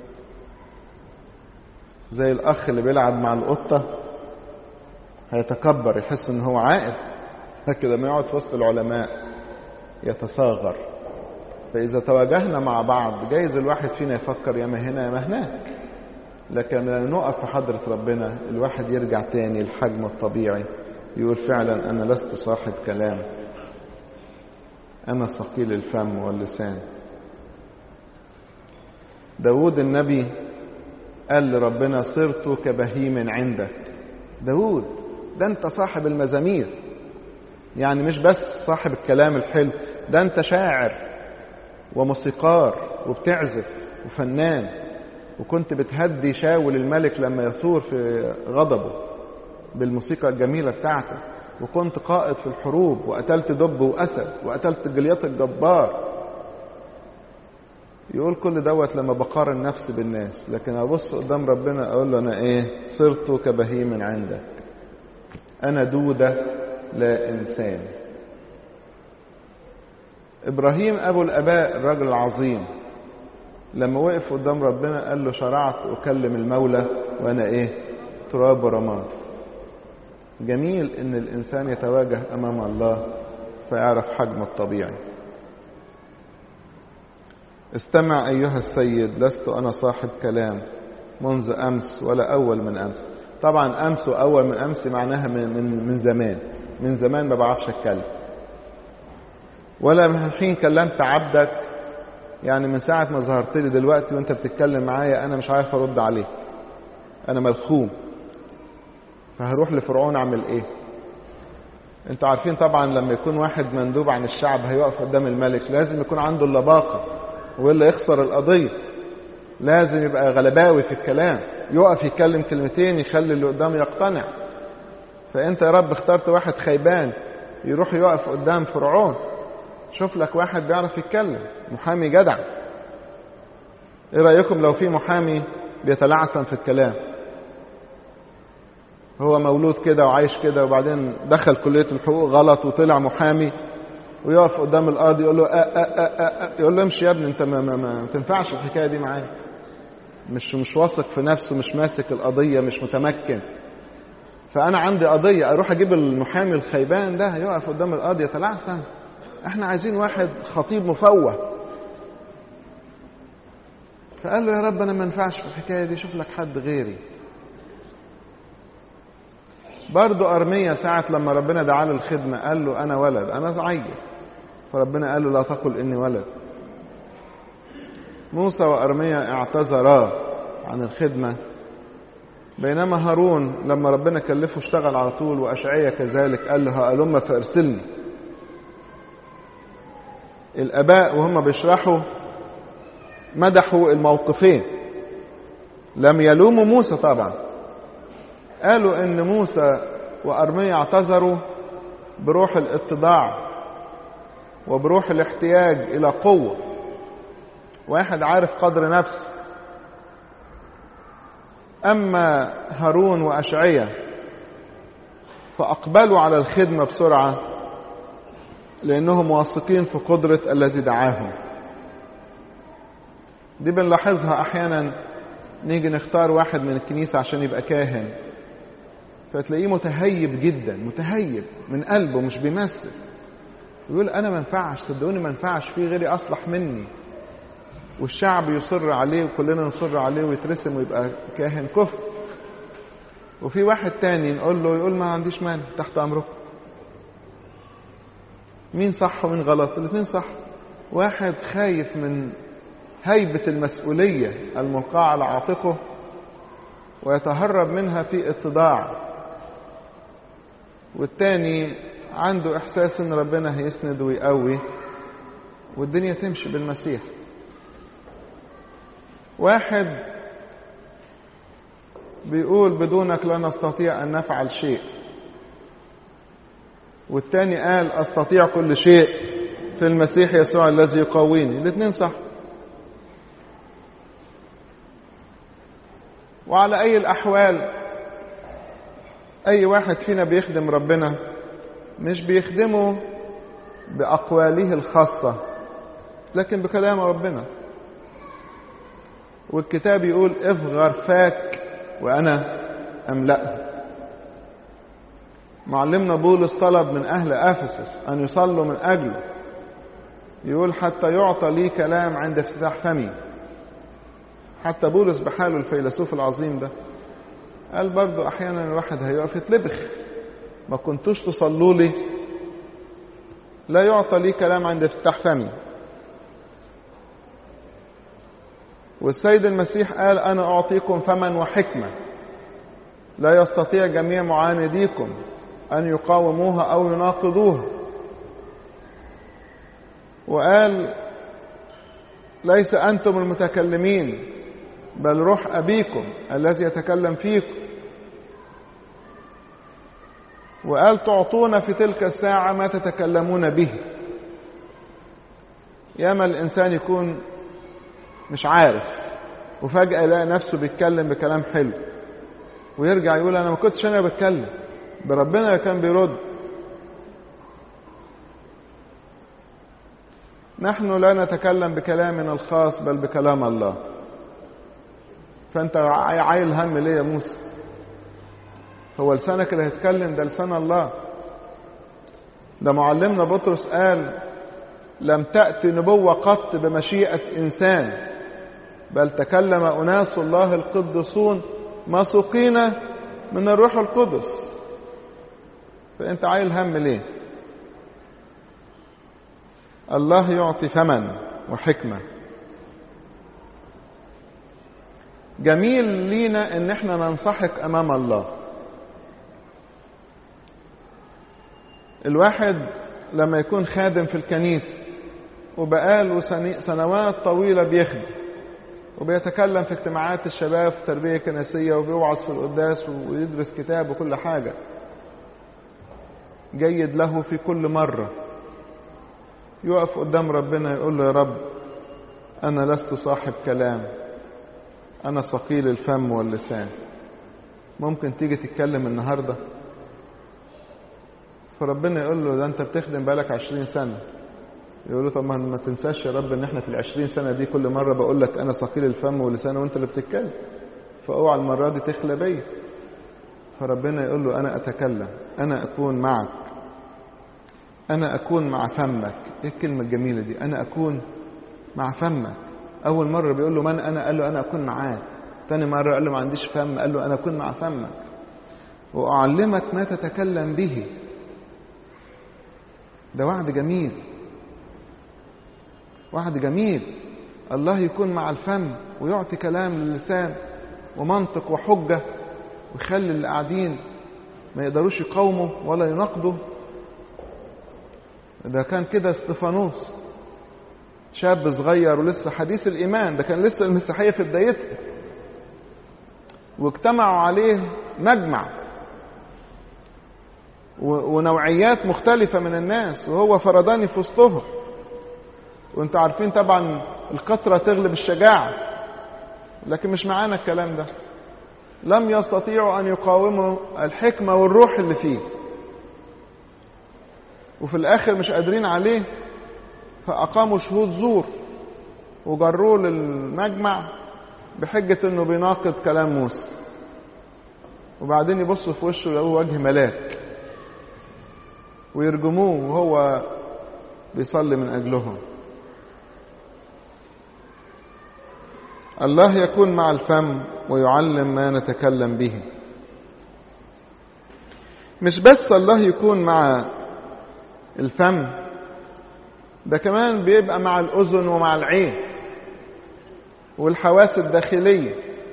زي الاخ اللي بيلعب مع القطة هيتكبر يحس ان هو عاقل لكن لما يقعد في وسط العلماء يتصاغر فاذا تواجهنا مع بعض جايز الواحد فينا يفكر يا ما هنا يا ما هناك لكن لما نقف في حضرة ربنا الواحد يرجع تاني لحجمه الطبيعي يقول فعلا أنا لست صاحب كلام أنا ثقيل الفم واللسان داود النبي قال لربنا صرت كبهيم عندك داود ده انت صاحب المزامير يعني مش بس صاحب الكلام الحلو ده انت شاعر وموسيقار وبتعزف وفنان وكنت بتهدي شاول الملك لما يثور في غضبه بالموسيقى الجميلة بتاعتك وكنت قائد في الحروب وقتلت دب وأسد وقتلت جليات الجبار يقول كل دوت لما بقارن نفسي بالناس لكن أبص قدام ربنا أقول له أنا إيه صرت كبهيم عندك أنا دودة لا إنسان إبراهيم أبو الآباء الرجل العظيم لما وقف قدام ربنا قال له شرعت أكلم المولى وأنا إيه تراب ورماد جميل ان الانسان يتواجه امام الله فيعرف حجمه الطبيعي استمع ايها السيد لست انا صاحب كلام منذ امس ولا اول من امس طبعا امس واول من امس معناها من, من, من زمان من زمان ما بعرفش اتكلم ولا من حين كلمت عبدك يعني من ساعة ما ظهرت لي دلوقتي وانت بتتكلم معايا انا مش عارف ارد عليك انا ملخوم فهروح لفرعون اعمل ايه انتوا عارفين طبعا لما يكون واحد مندوب عن الشعب هيقف قدام الملك لازم يكون عنده اللباقة والا يخسر القضية لازم يبقى غلباوي في الكلام يقف يتكلم كلمتين يخلي اللي قدامه يقتنع فانت يا رب اخترت واحد خيبان يروح يقف قدام فرعون شوف لك واحد بيعرف يتكلم محامي جدع ايه رايكم لو في محامي بيتلعثم في الكلام هو مولود كده وعايش كده وبعدين دخل كلية الحقوق غلط وطلع محامي ويقف قدام القاضي يقول له أه أه أه أه يقول له امشي يا ابني انت ما, ما, ما تنفعش الحكايه دي معايا مش مش واثق في نفسه مش ماسك القضيه مش متمكن فانا عندي قضيه اروح اجيب المحامي الخيبان ده يقف قدام القاضي يتلعثم احنا عايزين واحد خطيب مفوه فقال له يا رب انا ما ينفعش في الحكايه دي شوف لك حد غيري برضه أرمية ساعة لما ربنا دعا له الخدمة قال له أنا ولد أنا ضعيف فربنا قال له لا تقل إني ولد موسى وأرمية اعتذرا عن الخدمة بينما هارون لما ربنا كلفه اشتغل على طول وأشعية كذلك قال له هألم فارسلني الآباء وهم بيشرحوا مدحوا الموقفين لم يلوموا موسى طبعا قالوا ان موسى وارميا اعتذروا بروح الاتضاع وبروح الاحتياج الى قوه واحد عارف قدر نفسه اما هارون واشعيا فاقبلوا على الخدمه بسرعه لانهم واثقين في قدره الذي دعاهم دي بنلاحظها احيانا نيجي نختار واحد من الكنيسه عشان يبقى كاهن فتلاقيه متهيب جدا متهيب من قلبه مش بيمثل يقول انا ما ينفعش صدقوني ما ينفعش في غيري اصلح مني والشعب يصر عليه وكلنا نصر عليه ويترسم ويبقى كاهن كفر وفي واحد تاني نقول له يقول ما عنديش مانع تحت امركم مين صح ومين غلط الاثنين صح واحد خايف من هيبة المسؤولية الملقاة على عاتقه ويتهرب منها في اتضاع والتاني عنده احساس ان ربنا هيسند ويقوي والدنيا تمشي بالمسيح واحد بيقول بدونك لا نستطيع ان نفعل شيء والتاني قال أستطيع كل شيء في المسيح يسوع الذي يقويني الاثنين صح وعلى أي الأحوال أي واحد فينا بيخدم ربنا مش بيخدمه بأقواله الخاصة لكن بكلام ربنا والكتاب يقول افغر فاك وأنا أملأه معلمنا بولس طلب من أهل أفسس أن يصلوا من أجله يقول حتى يعطى لي كلام عند افتتاح فمي حتى بولس بحاله الفيلسوف العظيم ده قال برضو أحيانا الواحد هيقف يتلبخ ما كنتوش تصلوا لي لا يعطى لي كلام عند افتتاح فمي والسيد المسيح قال أنا أعطيكم فما وحكمة لا يستطيع جميع معانديكم أن يقاوموها أو يناقضوها وقال ليس أنتم المتكلمين بل روح أبيكم الذي يتكلم فيكم وقال تعطون في تلك الساعة ما تتكلمون به ياما الإنسان يكون مش عارف وفجأة يلاقي نفسه بيتكلم بكلام حلو ويرجع يقول أنا ما كنتش أنا بتكلم ده ربنا اللي كان بيرد نحن لا نتكلم بكلامنا الخاص بل بكلام الله فانت عايل هم ليه يا موسى هو لسانك اللي هيتكلم ده لسان الله ده معلمنا بطرس قال لم تأتي نبوة قط بمشيئة إنسان بل تكلم أناس الله القدسون مسوقين من الروح القدس فأنت عايل هم ليه الله يعطي ثمن وحكمة جميل لينا ان احنا ننصحك امام الله الواحد لما يكون خادم في الكنيسة وبقاله سنوات طويلة بيخدم وبيتكلم في اجتماعات الشباب في تربية كنسية وبيوعظ في القداس ويدرس كتاب وكل حاجة جيد له في كل مرة يقف قدام ربنا يقول له يا رب أنا لست صاحب كلام أنا ثقيل الفم واللسان ممكن تيجي تتكلم النهاردة فربنا يقول له ده أنت بتخدم بقالك عشرين سنة يقول له طب ما تنساش يا رب ان احنا في العشرين سنة دي كل مرة بقول لك انا ثقيل الفم واللسان وانت اللي بتتكلم فاوعى المرة دي تخلى بيا فربنا يقول له انا اتكلم انا اكون معك انا اكون مع فمك ايه الكلمة الجميلة دي انا اكون مع فمك اول مرة بيقول له من انا قال له انا اكون معاك تاني مرة قال له ما عنديش فم قال له انا اكون مع فمك واعلمك ما تتكلم به ده وعد جميل وعد جميل الله يكون مع الفم ويعطي كلام للسان ومنطق وحجة ويخلي اللي قاعدين ما يقدروش يقاوموا ولا يناقضوا ده كان كده استفانوس شاب صغير ولسه حديث الإيمان ده كان لسه المسيحية في بدايتها واجتمعوا عليه مجمع ونوعيات مختلفة من الناس وهو فرداني في وسطهم وانتوا عارفين طبعا الكثرة تغلب الشجاعة لكن مش معانا الكلام ده لم يستطيعوا أن يقاوموا الحكمة والروح اللي فيه وفي الآخر مش قادرين عليه فأقاموا شهود زور وجروه للمجمع بحجة انه بيناقض كلام موسى وبعدين يبصوا في وشه يلاقوه وجه ملاك ويرجموه وهو بيصلي من أجلهم الله يكون مع الفم ويعلم ما نتكلم به مش بس الله يكون مع الفم ده كمان بيبقى مع الأذن ومع العين والحواس الداخلية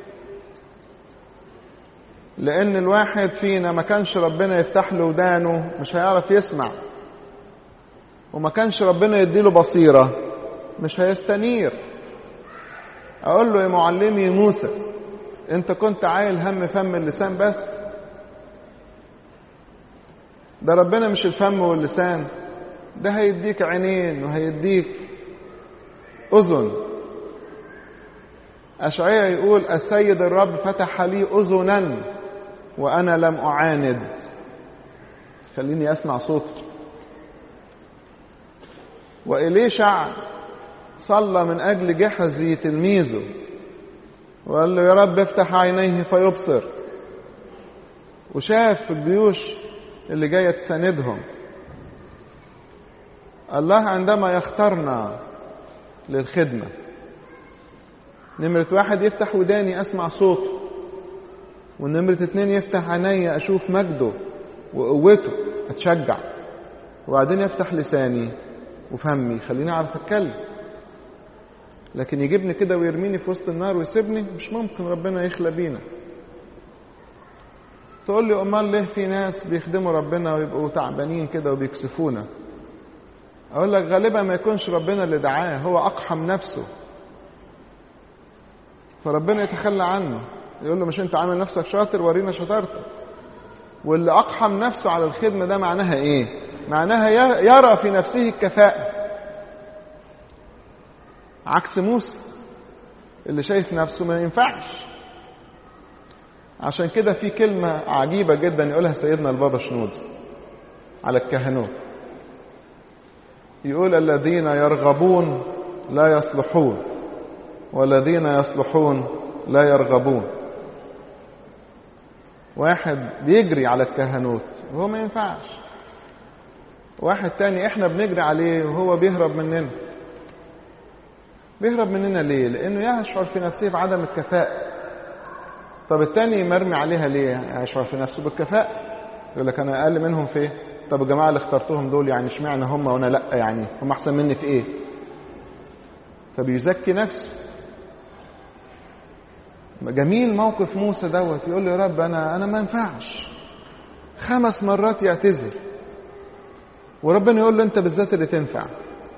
لأن الواحد فينا ما كانش ربنا يفتح له ودانه مش هيعرف يسمع وما كانش ربنا يديله بصيرة مش هيستنير اقول له يا معلمي موسى انت كنت عايل هم فم اللسان بس ده ربنا مش الفم واللسان ده هيديك عينين وهيديك أذن أشعية يقول السيد الرب فتح لي أذنا وأنا لم أعاند خليني أسمع صوته وإليشع صلى من أجل جحزي تلميذه وقال له يا رب افتح عينيه فيبصر وشاف الجيوش اللي جاية تساندهم الله عندما يختارنا للخدمة نمرة واحد يفتح وداني أسمع صوته ونمرة اتنين يفتح عيني أشوف مجده وقوته أتشجع وبعدين يفتح لساني وفهمي خليني أعرف أتكلم لكن يجيبني كده ويرميني في وسط النار ويسيبني مش ممكن ربنا يخلى بينا تقول لي امال ليه في ناس بيخدموا ربنا ويبقوا تعبانين كده وبيكسفونا اقول لك غالبا ما يكونش ربنا اللي دعاه هو اقحم نفسه فربنا يتخلى عنه يقول له مش انت عامل نفسك شاطر ورينا شطارتك واللي اقحم نفسه على الخدمه ده معناها ايه معناها يرى في نفسه الكفاءه عكس موسى اللي شايف نفسه ما ينفعش عشان كده في كلمة عجيبة جدا يقولها سيدنا البابا شنود على الكهنوت يقول الذين يرغبون لا يصلحون والذين يصلحون لا يرغبون واحد بيجري على الكهنوت وهو ما ينفعش واحد تاني احنا بنجري عليه وهو بيهرب مننا بيهرب مننا ليه لانه يشعر في نفسه بعدم الكفاءة طب التاني مرمي عليها ليه يشعر في نفسه بالكفاءة يقول لك انا اقل منهم في ايه طب الجماعة اللي اخترتهم دول يعني اشمعنى هم وانا لا يعني هم احسن مني في ايه فبيزكي نفسه جميل موقف موسى دوت يقول له يا رب انا انا ما ينفعش خمس مرات يعتذر وربنا يقول له انت بالذات اللي تنفع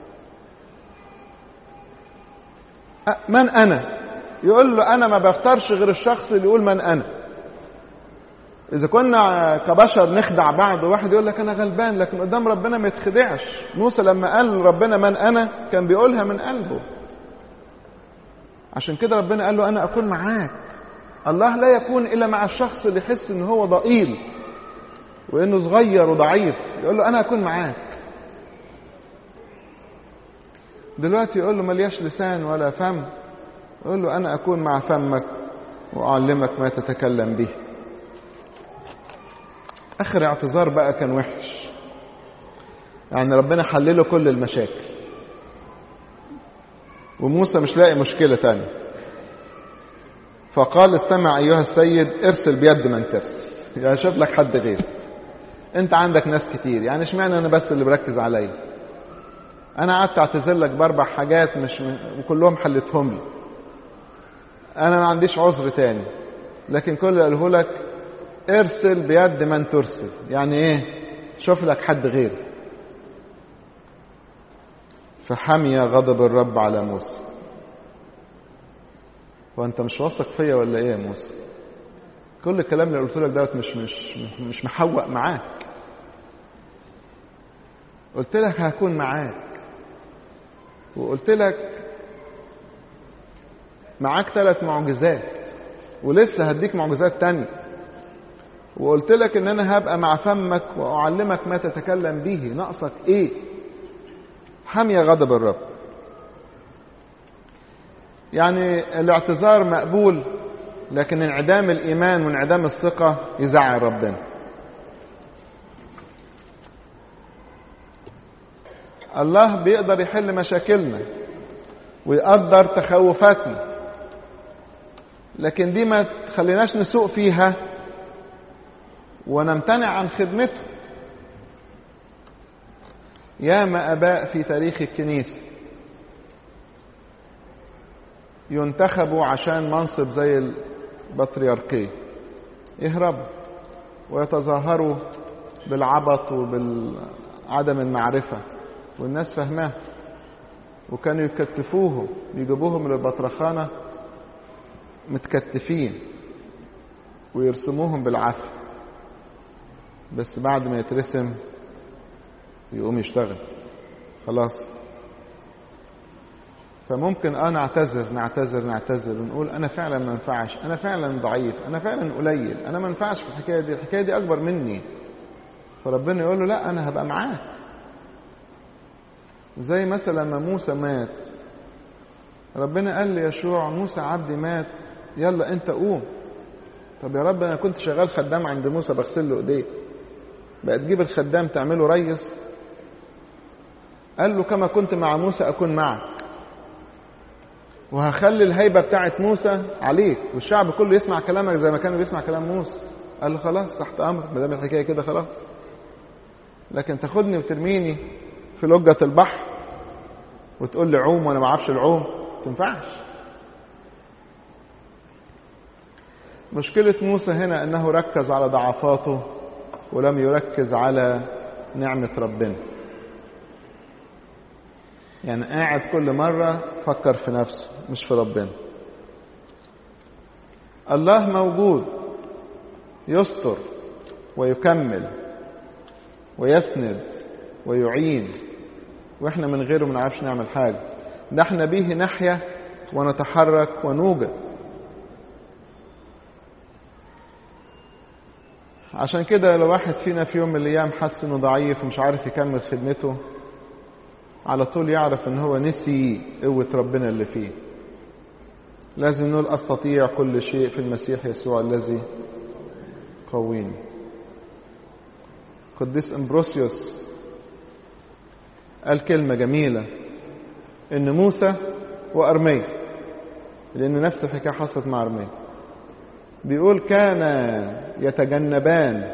من انا يقول له انا ما بختارش غير الشخص اللي يقول من انا اذا كنا كبشر نخدع بعض واحد يقول لك انا غلبان لكن قدام ربنا ما يتخدعش موسى لما قال ربنا من انا كان بيقولها من قلبه عشان كده ربنا قال له انا اكون معاك الله لا يكون الا مع الشخص اللي يحس ان هو ضئيل وانه صغير وضعيف يقول له انا اكون معاك دلوقتي يقول له ملياش لسان ولا فم يقول له انا اكون مع فمك واعلمك ما تتكلم به اخر اعتذار بقى كان وحش يعني ربنا حلله كل المشاكل وموسى مش لاقي مشكلة تانية فقال استمع أيها السيد ارسل بيد من ترسل يعني شوف لك حد غير انت عندك ناس كتير يعني اشمعنى انا بس اللي بركز عليا انا قعدت اعتذر لك باربع حاجات مش م... وكلهم حلتهم لي انا ما عنديش عذر تاني لكن كل اللي قاله لك ارسل بيد من ترسل يعني ايه شوف لك حد غير فحمي غضب الرب على موسى وانت مش واثق فيا ولا ايه يا موسى كل الكلام اللي قلت لك دوت مش مش مش محوق معاك قلت لك هكون معاك وقلت لك معاك ثلاث معجزات ولسه هديك معجزات تانية وقلت لك ان انا هبقى مع فمك واعلمك ما تتكلم به ناقصك ايه حمي غضب الرب يعني الاعتذار مقبول لكن انعدام الايمان وانعدام الثقه يزعل ربنا الله بيقدر يحل مشاكلنا ويقدر تخوفاتنا لكن دي ما تخليناش نسوق فيها ونمتنع عن خدمته ياما اباء في تاريخ الكنيسه ينتخبوا عشان منصب زي البطريركيه يهربوا ويتظاهروا بالعبط وبالعدم المعرفه والناس فاهماه وكانوا يكتفوهم يجيبوهم للبطرخانه متكتفين ويرسموهم بالعافيه بس بعد ما يترسم يقوم يشتغل خلاص فممكن اه نعتذر نعتذر نعتذر ونقول انا فعلا ما ينفعش انا فعلا ضعيف انا فعلا قليل انا ما ينفعش في الحكايه دي الحكايه دي اكبر مني فربنا يقول له لا انا هبقى معاك زي مثلا لما موسى مات ربنا قال ليشوع موسى عبدي مات يلا انت قوم طب يا رب انا كنت شغال خدام عند موسى بغسل له ايديه بقى تجيب الخدام تعمله ريس قال له كما كنت مع موسى اكون معك وهخلي الهيبه بتاعت موسى عليك والشعب كله يسمع كلامك زي ما كانوا بيسمع كلام موسى قال له خلاص تحت امرك ما دام الحكايه كده خلاص لكن تاخدني وترميني في لجة البحر وتقول لي عوم وانا ما اعرفش العوم ما تنفعش مشكلة موسى هنا انه ركز على ضعفاته ولم يركز على نعمة ربنا يعني قاعد كل مرة فكر في نفسه مش في ربنا الله موجود يستر ويكمل ويسند ويعين واحنا من غيره ما نعرفش نعمل حاجه ده احنا به نحيا ونتحرك ونوجد عشان كده لو واحد فينا في يوم من الايام حس انه ضعيف ومش عارف يكمل خدمته على طول يعرف ان هو نسي قوه ربنا اللي فيه لازم نقول استطيع كل شيء في المسيح يسوع الذي قويني قديس امبروسيوس قال كلمة جميلة إن موسى وأرميا لأن نفس الحكاية حصلت مع أرميا بيقول كان يتجنبان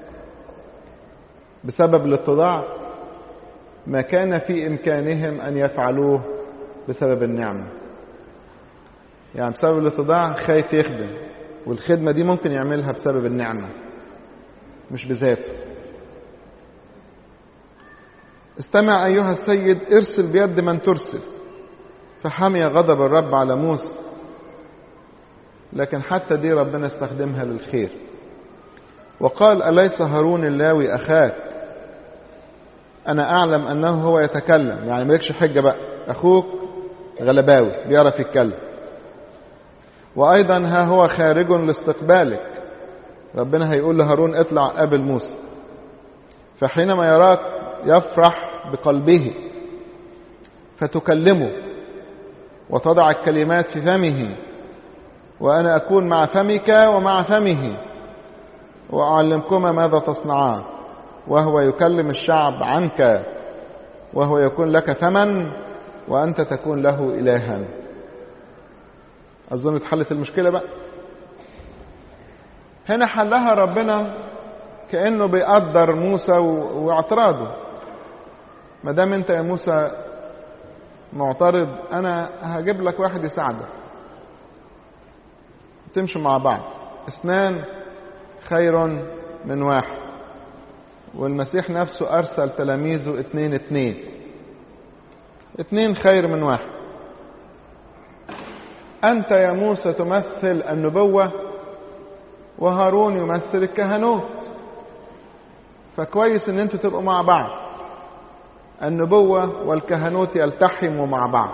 بسبب الاتضاع ما كان في إمكانهم أن يفعلوه بسبب النعمة يعني بسبب الاتضاع خايف يخدم والخدمة دي ممكن يعملها بسبب النعمة مش بذاته استمع أيها السيد ارسل بيد من ترسل فحمي غضب الرب على موسى لكن حتى دي ربنا استخدمها للخير وقال أليس هارون اللاوي أخاك أنا أعلم أنه هو يتكلم يعني مالكش حجة بقى أخوك غلباوي بيعرف يتكلم وأيضا ها هو خارج لاستقبالك ربنا هيقول لهارون اطلع قابل موسى فحينما يراك يفرح بقلبه فتكلمه وتضع الكلمات في فمه وأنا أكون مع فمك ومع فمه وأعلمكما ماذا تصنعان وهو يكلم الشعب عنك وهو يكون لك ثمن وأنت تكون له إلها أظن اتحلت المشكلة بقى هنا حلها ربنا كأنه بيقدر موسى واعتراضه ما دام انت يا موسى معترض انا هجيب لك واحد يساعدك تمشوا مع بعض اثنان خير من واحد والمسيح نفسه ارسل تلاميذه اتنين اتنين اتنين خير من واحد انت يا موسى تمثل النبوة وهارون يمثل الكهنوت فكويس ان انتوا تبقوا مع بعض النبوة والكهنوت يلتحموا مع بعض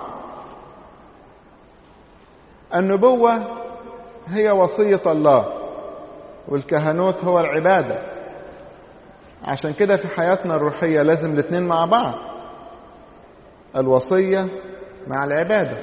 النبوة هي وصية الله والكهنوت هو العبادة عشان كده في حياتنا الروحية لازم الاثنين مع بعض الوصية مع العبادة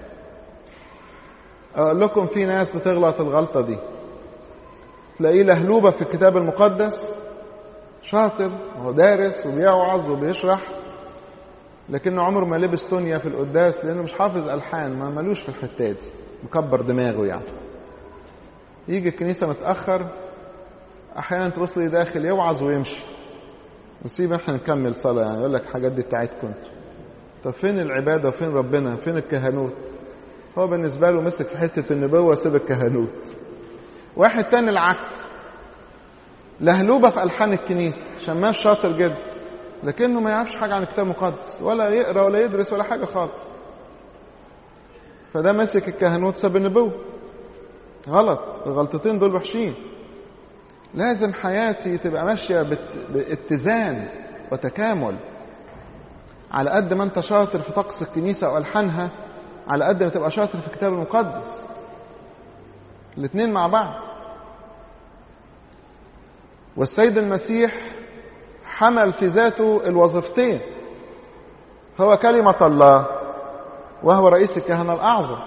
أقول لكم في ناس بتغلط الغلطة دي تلاقيه لهلوبة في الكتاب المقدس شاطر وهو دارس وبيوعظ وبيشرح لكنه عمره ما لبس تونيا في القداس لانه مش حافظ الحان ما ملوش في الحته دي مكبر دماغه يعني يجي الكنيسه متاخر احيانا تبص لي داخل يوعظ ويمشي ونسيب احنا نكمل صلاه يعني يقول لك الحاجات دي بتاعتكم انتوا طب فين العباده وفين ربنا فين الكهنوت هو بالنسبه له مسك في حته النبوه سيب الكهنوت واحد تاني العكس لهلوبة في ألحان الكنيسة شماش شاطر جدا لكنه ما يعرفش حاجة عن الكتاب المقدس ولا يقرأ ولا يدرس ولا حاجة خالص فده ماسك الكهنوت ساب النبوة غلط الغلطتين دول وحشين لازم حياتي تبقى ماشية باتزان وتكامل على قد ما انت شاطر في طقس الكنيسة والحانها على قد ما تبقى شاطر في الكتاب المقدس الاثنين مع بعض والسيد المسيح حمل في ذاته الوظيفتين هو كلمة الله وهو رئيس الكهنة الأعظم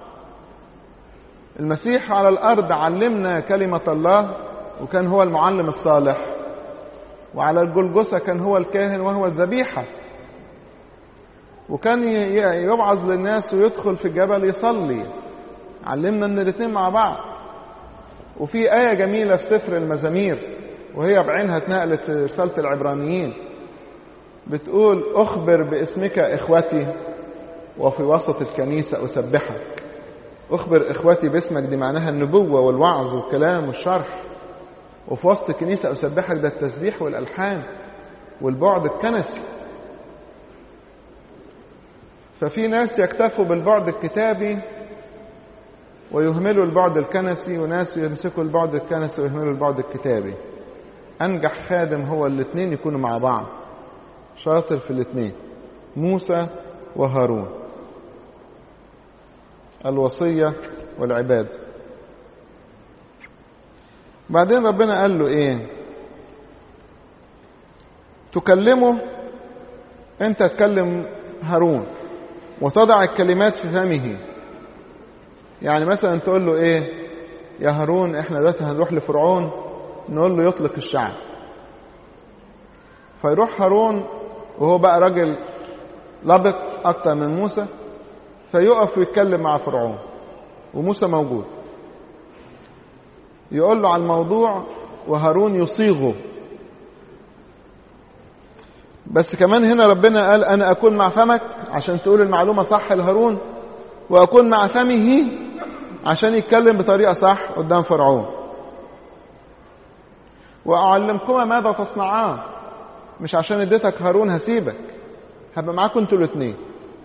المسيح على الأرض علمنا كلمة الله وكان هو المعلم الصالح وعلى الجلجسة كان هو الكاهن وهو الذبيحة وكان يوعظ للناس ويدخل في الجبل يصلي علمنا ان الاثنين مع بعض وفي آية جميلة في سفر المزامير وهي بعينها اتنقلت في رسالة العبرانيين بتقول أخبر باسمك إخوتي وفي وسط الكنيسة أسبحك أخبر إخوتي باسمك دي معناها النبوة والوعظ والكلام والشرح وفي وسط الكنيسة أسبحك ده التسبيح والألحان والبعد الكنسي ففي ناس يكتفوا بالبعد الكتابي ويهملوا البعد الكنسي وناس يمسكوا البعد الكنسي ويهملوا البعد الكتابي أنجح خادم هو الاثنين يكونوا مع بعض شاطر في الاثنين موسى وهارون الوصية والعبادة بعدين ربنا قال له ايه تكلمه انت تكلم هارون وتضع الكلمات في فمه يعني مثلا تقول له ايه يا هارون احنا دلوقتي هنروح لفرعون نقول له يطلق الشعب فيروح هارون وهو بقى راجل لبق اكتر من موسى فيقف ويتكلم مع فرعون وموسى موجود يقول له على الموضوع وهارون يصيغه بس كمان هنا ربنا قال انا اكون مع فمك عشان تقول المعلومه صح لهارون واكون مع فمه عشان يتكلم بطريقه صح قدام فرعون واعلمكما ماذا تصنعان مش عشان اديتك هارون هسيبك هبقى معاكم انتوا الاثنين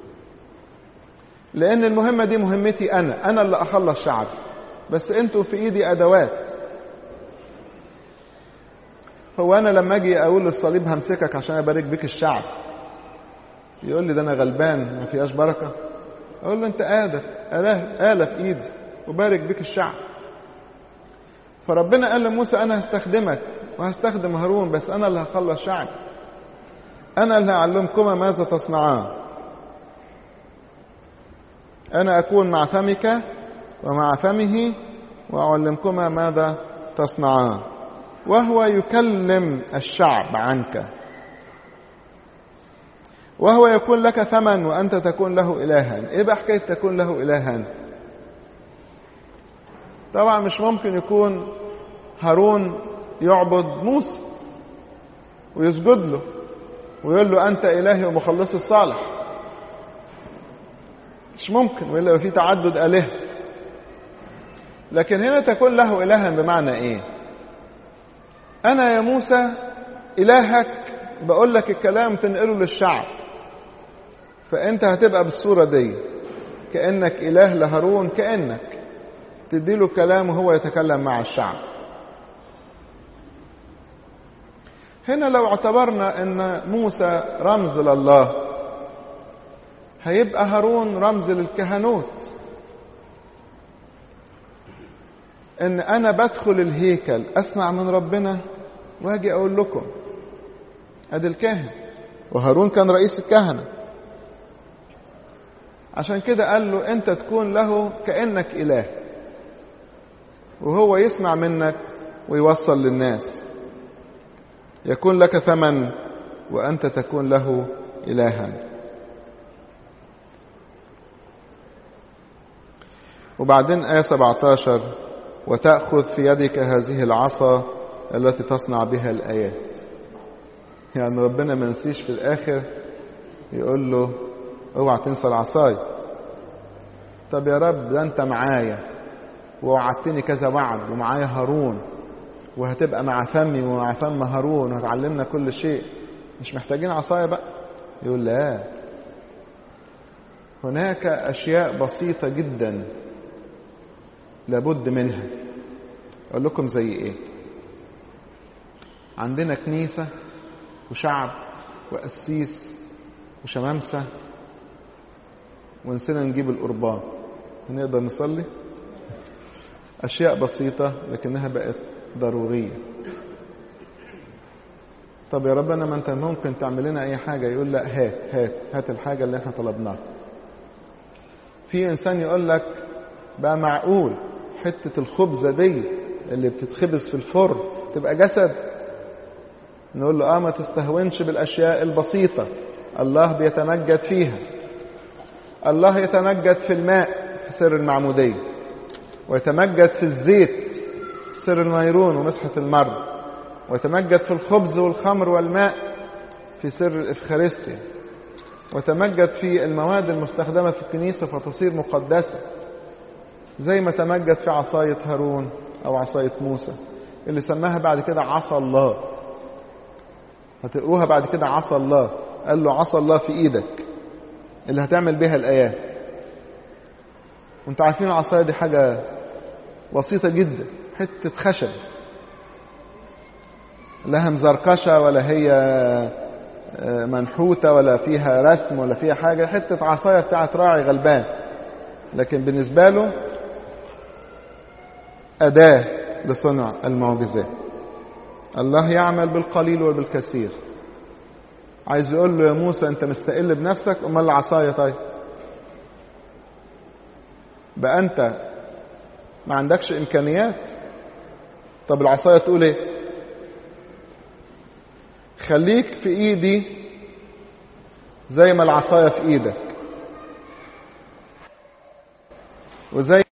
لان المهمه دي مهمتي انا انا اللي اخلص شعبي بس انتوا في ايدي ادوات هو انا لما اجي اقول للصليب همسكك عشان ابارك بيك الشعب يقول لي ده انا غلبان ما فيهاش بركه اقول له انت آلة آلة آلة في ايدي وبارك بيك الشعب فربنا قال لموسى انا هستخدمك وهستخدم هارون بس انا اللي هخلص شعب انا اللي هعلمكما ماذا تصنعان انا اكون مع فمك ومع فمه واعلمكما ماذا تصنعان وهو يكلم الشعب عنك وهو يكون لك ثمن وأنت تكون له إلها إيه بقى حكاية تكون له إلها طبعا مش ممكن يكون هارون يعبد موسى ويسجد له ويقول له أنت إلهي ومخلصي الصالح مش ممكن وإلا في تعدد آلهة لكن هنا تكون له إلها بمعنى إيه أنا يا موسى إلهك بقول لك الكلام تنقله للشعب فأنت هتبقى بالصورة دي كأنك إله لهارون كأنك تديله كلام وهو يتكلم مع الشعب هنا لو اعتبرنا ان موسى رمز لله هيبقى هارون رمز للكهنوت ان انا بدخل الهيكل اسمع من ربنا واجي اقول لكم ادي الكاهن وهارون كان رئيس الكهنه عشان كده قال له انت تكون له كانك اله وهو يسمع منك ويوصل للناس يكون لك ثمن وانت تكون له الها وبعدين آية 17 وتأخذ في يدك هذه العصا التي تصنع بها الآيات يعني ربنا ما نسيش في الآخر يقول له اوعى تنسى العصاية طب يا رب ده انت معايا ووعدتني كذا وعد ومعايا هارون وهتبقى مع فمي ومع فم هارون وهتعلمنا كل شيء مش محتاجين عصاية بقى يقول لا هناك أشياء بسيطة جدا لابد منها أقول لكم زي إيه عندنا كنيسة وشعب وقسيس وشمامسة ونسينا نجيب القربان هنقدر نصلي أشياء بسيطة لكنها بقت ضرورية طب يا ربنا ما انت ممكن تعمل لنا اي حاجة يقول لا هات هات هات الحاجة اللي احنا طلبناها في انسان يقول لك بقى معقول حتة الخبزة دي اللي بتتخبز في الفرن تبقى جسد نقول له اه ما تستهونش بالاشياء البسيطة الله بيتمجد فيها الله يتمجد في الماء في سر المعمودية ويتمجد في الزيت في سر النيرون ومسحة المرض ويتمجد في الخبز والخمر والماء في سر الإفخارستيا وتمجد في المواد المستخدمة في الكنيسة فتصير مقدسة زي ما تمجد في عصاية هارون أو عصاية موسى اللي سماها بعد كده عصا الله هتقروها بعد كده عصا الله قال له عصا الله في ايدك اللي هتعمل بها الآيات وانتوا عارفين العصاية دي حاجة بسيطة جدا حتة خشب لها مزركشة ولا هي منحوتة ولا فيها رسم ولا فيها حاجة حتة عصاية بتاعت راعي غلبان لكن بالنسبة له أداة لصنع المعجزات الله يعمل بالقليل وبالكثير عايز يقول له يا موسى انت مستقل بنفسك امال العصاية طيب بقى انت ما عندكش امكانيات طب العصاية تقول ايه خليك في ايدي زي ما العصاية في ايدك وزي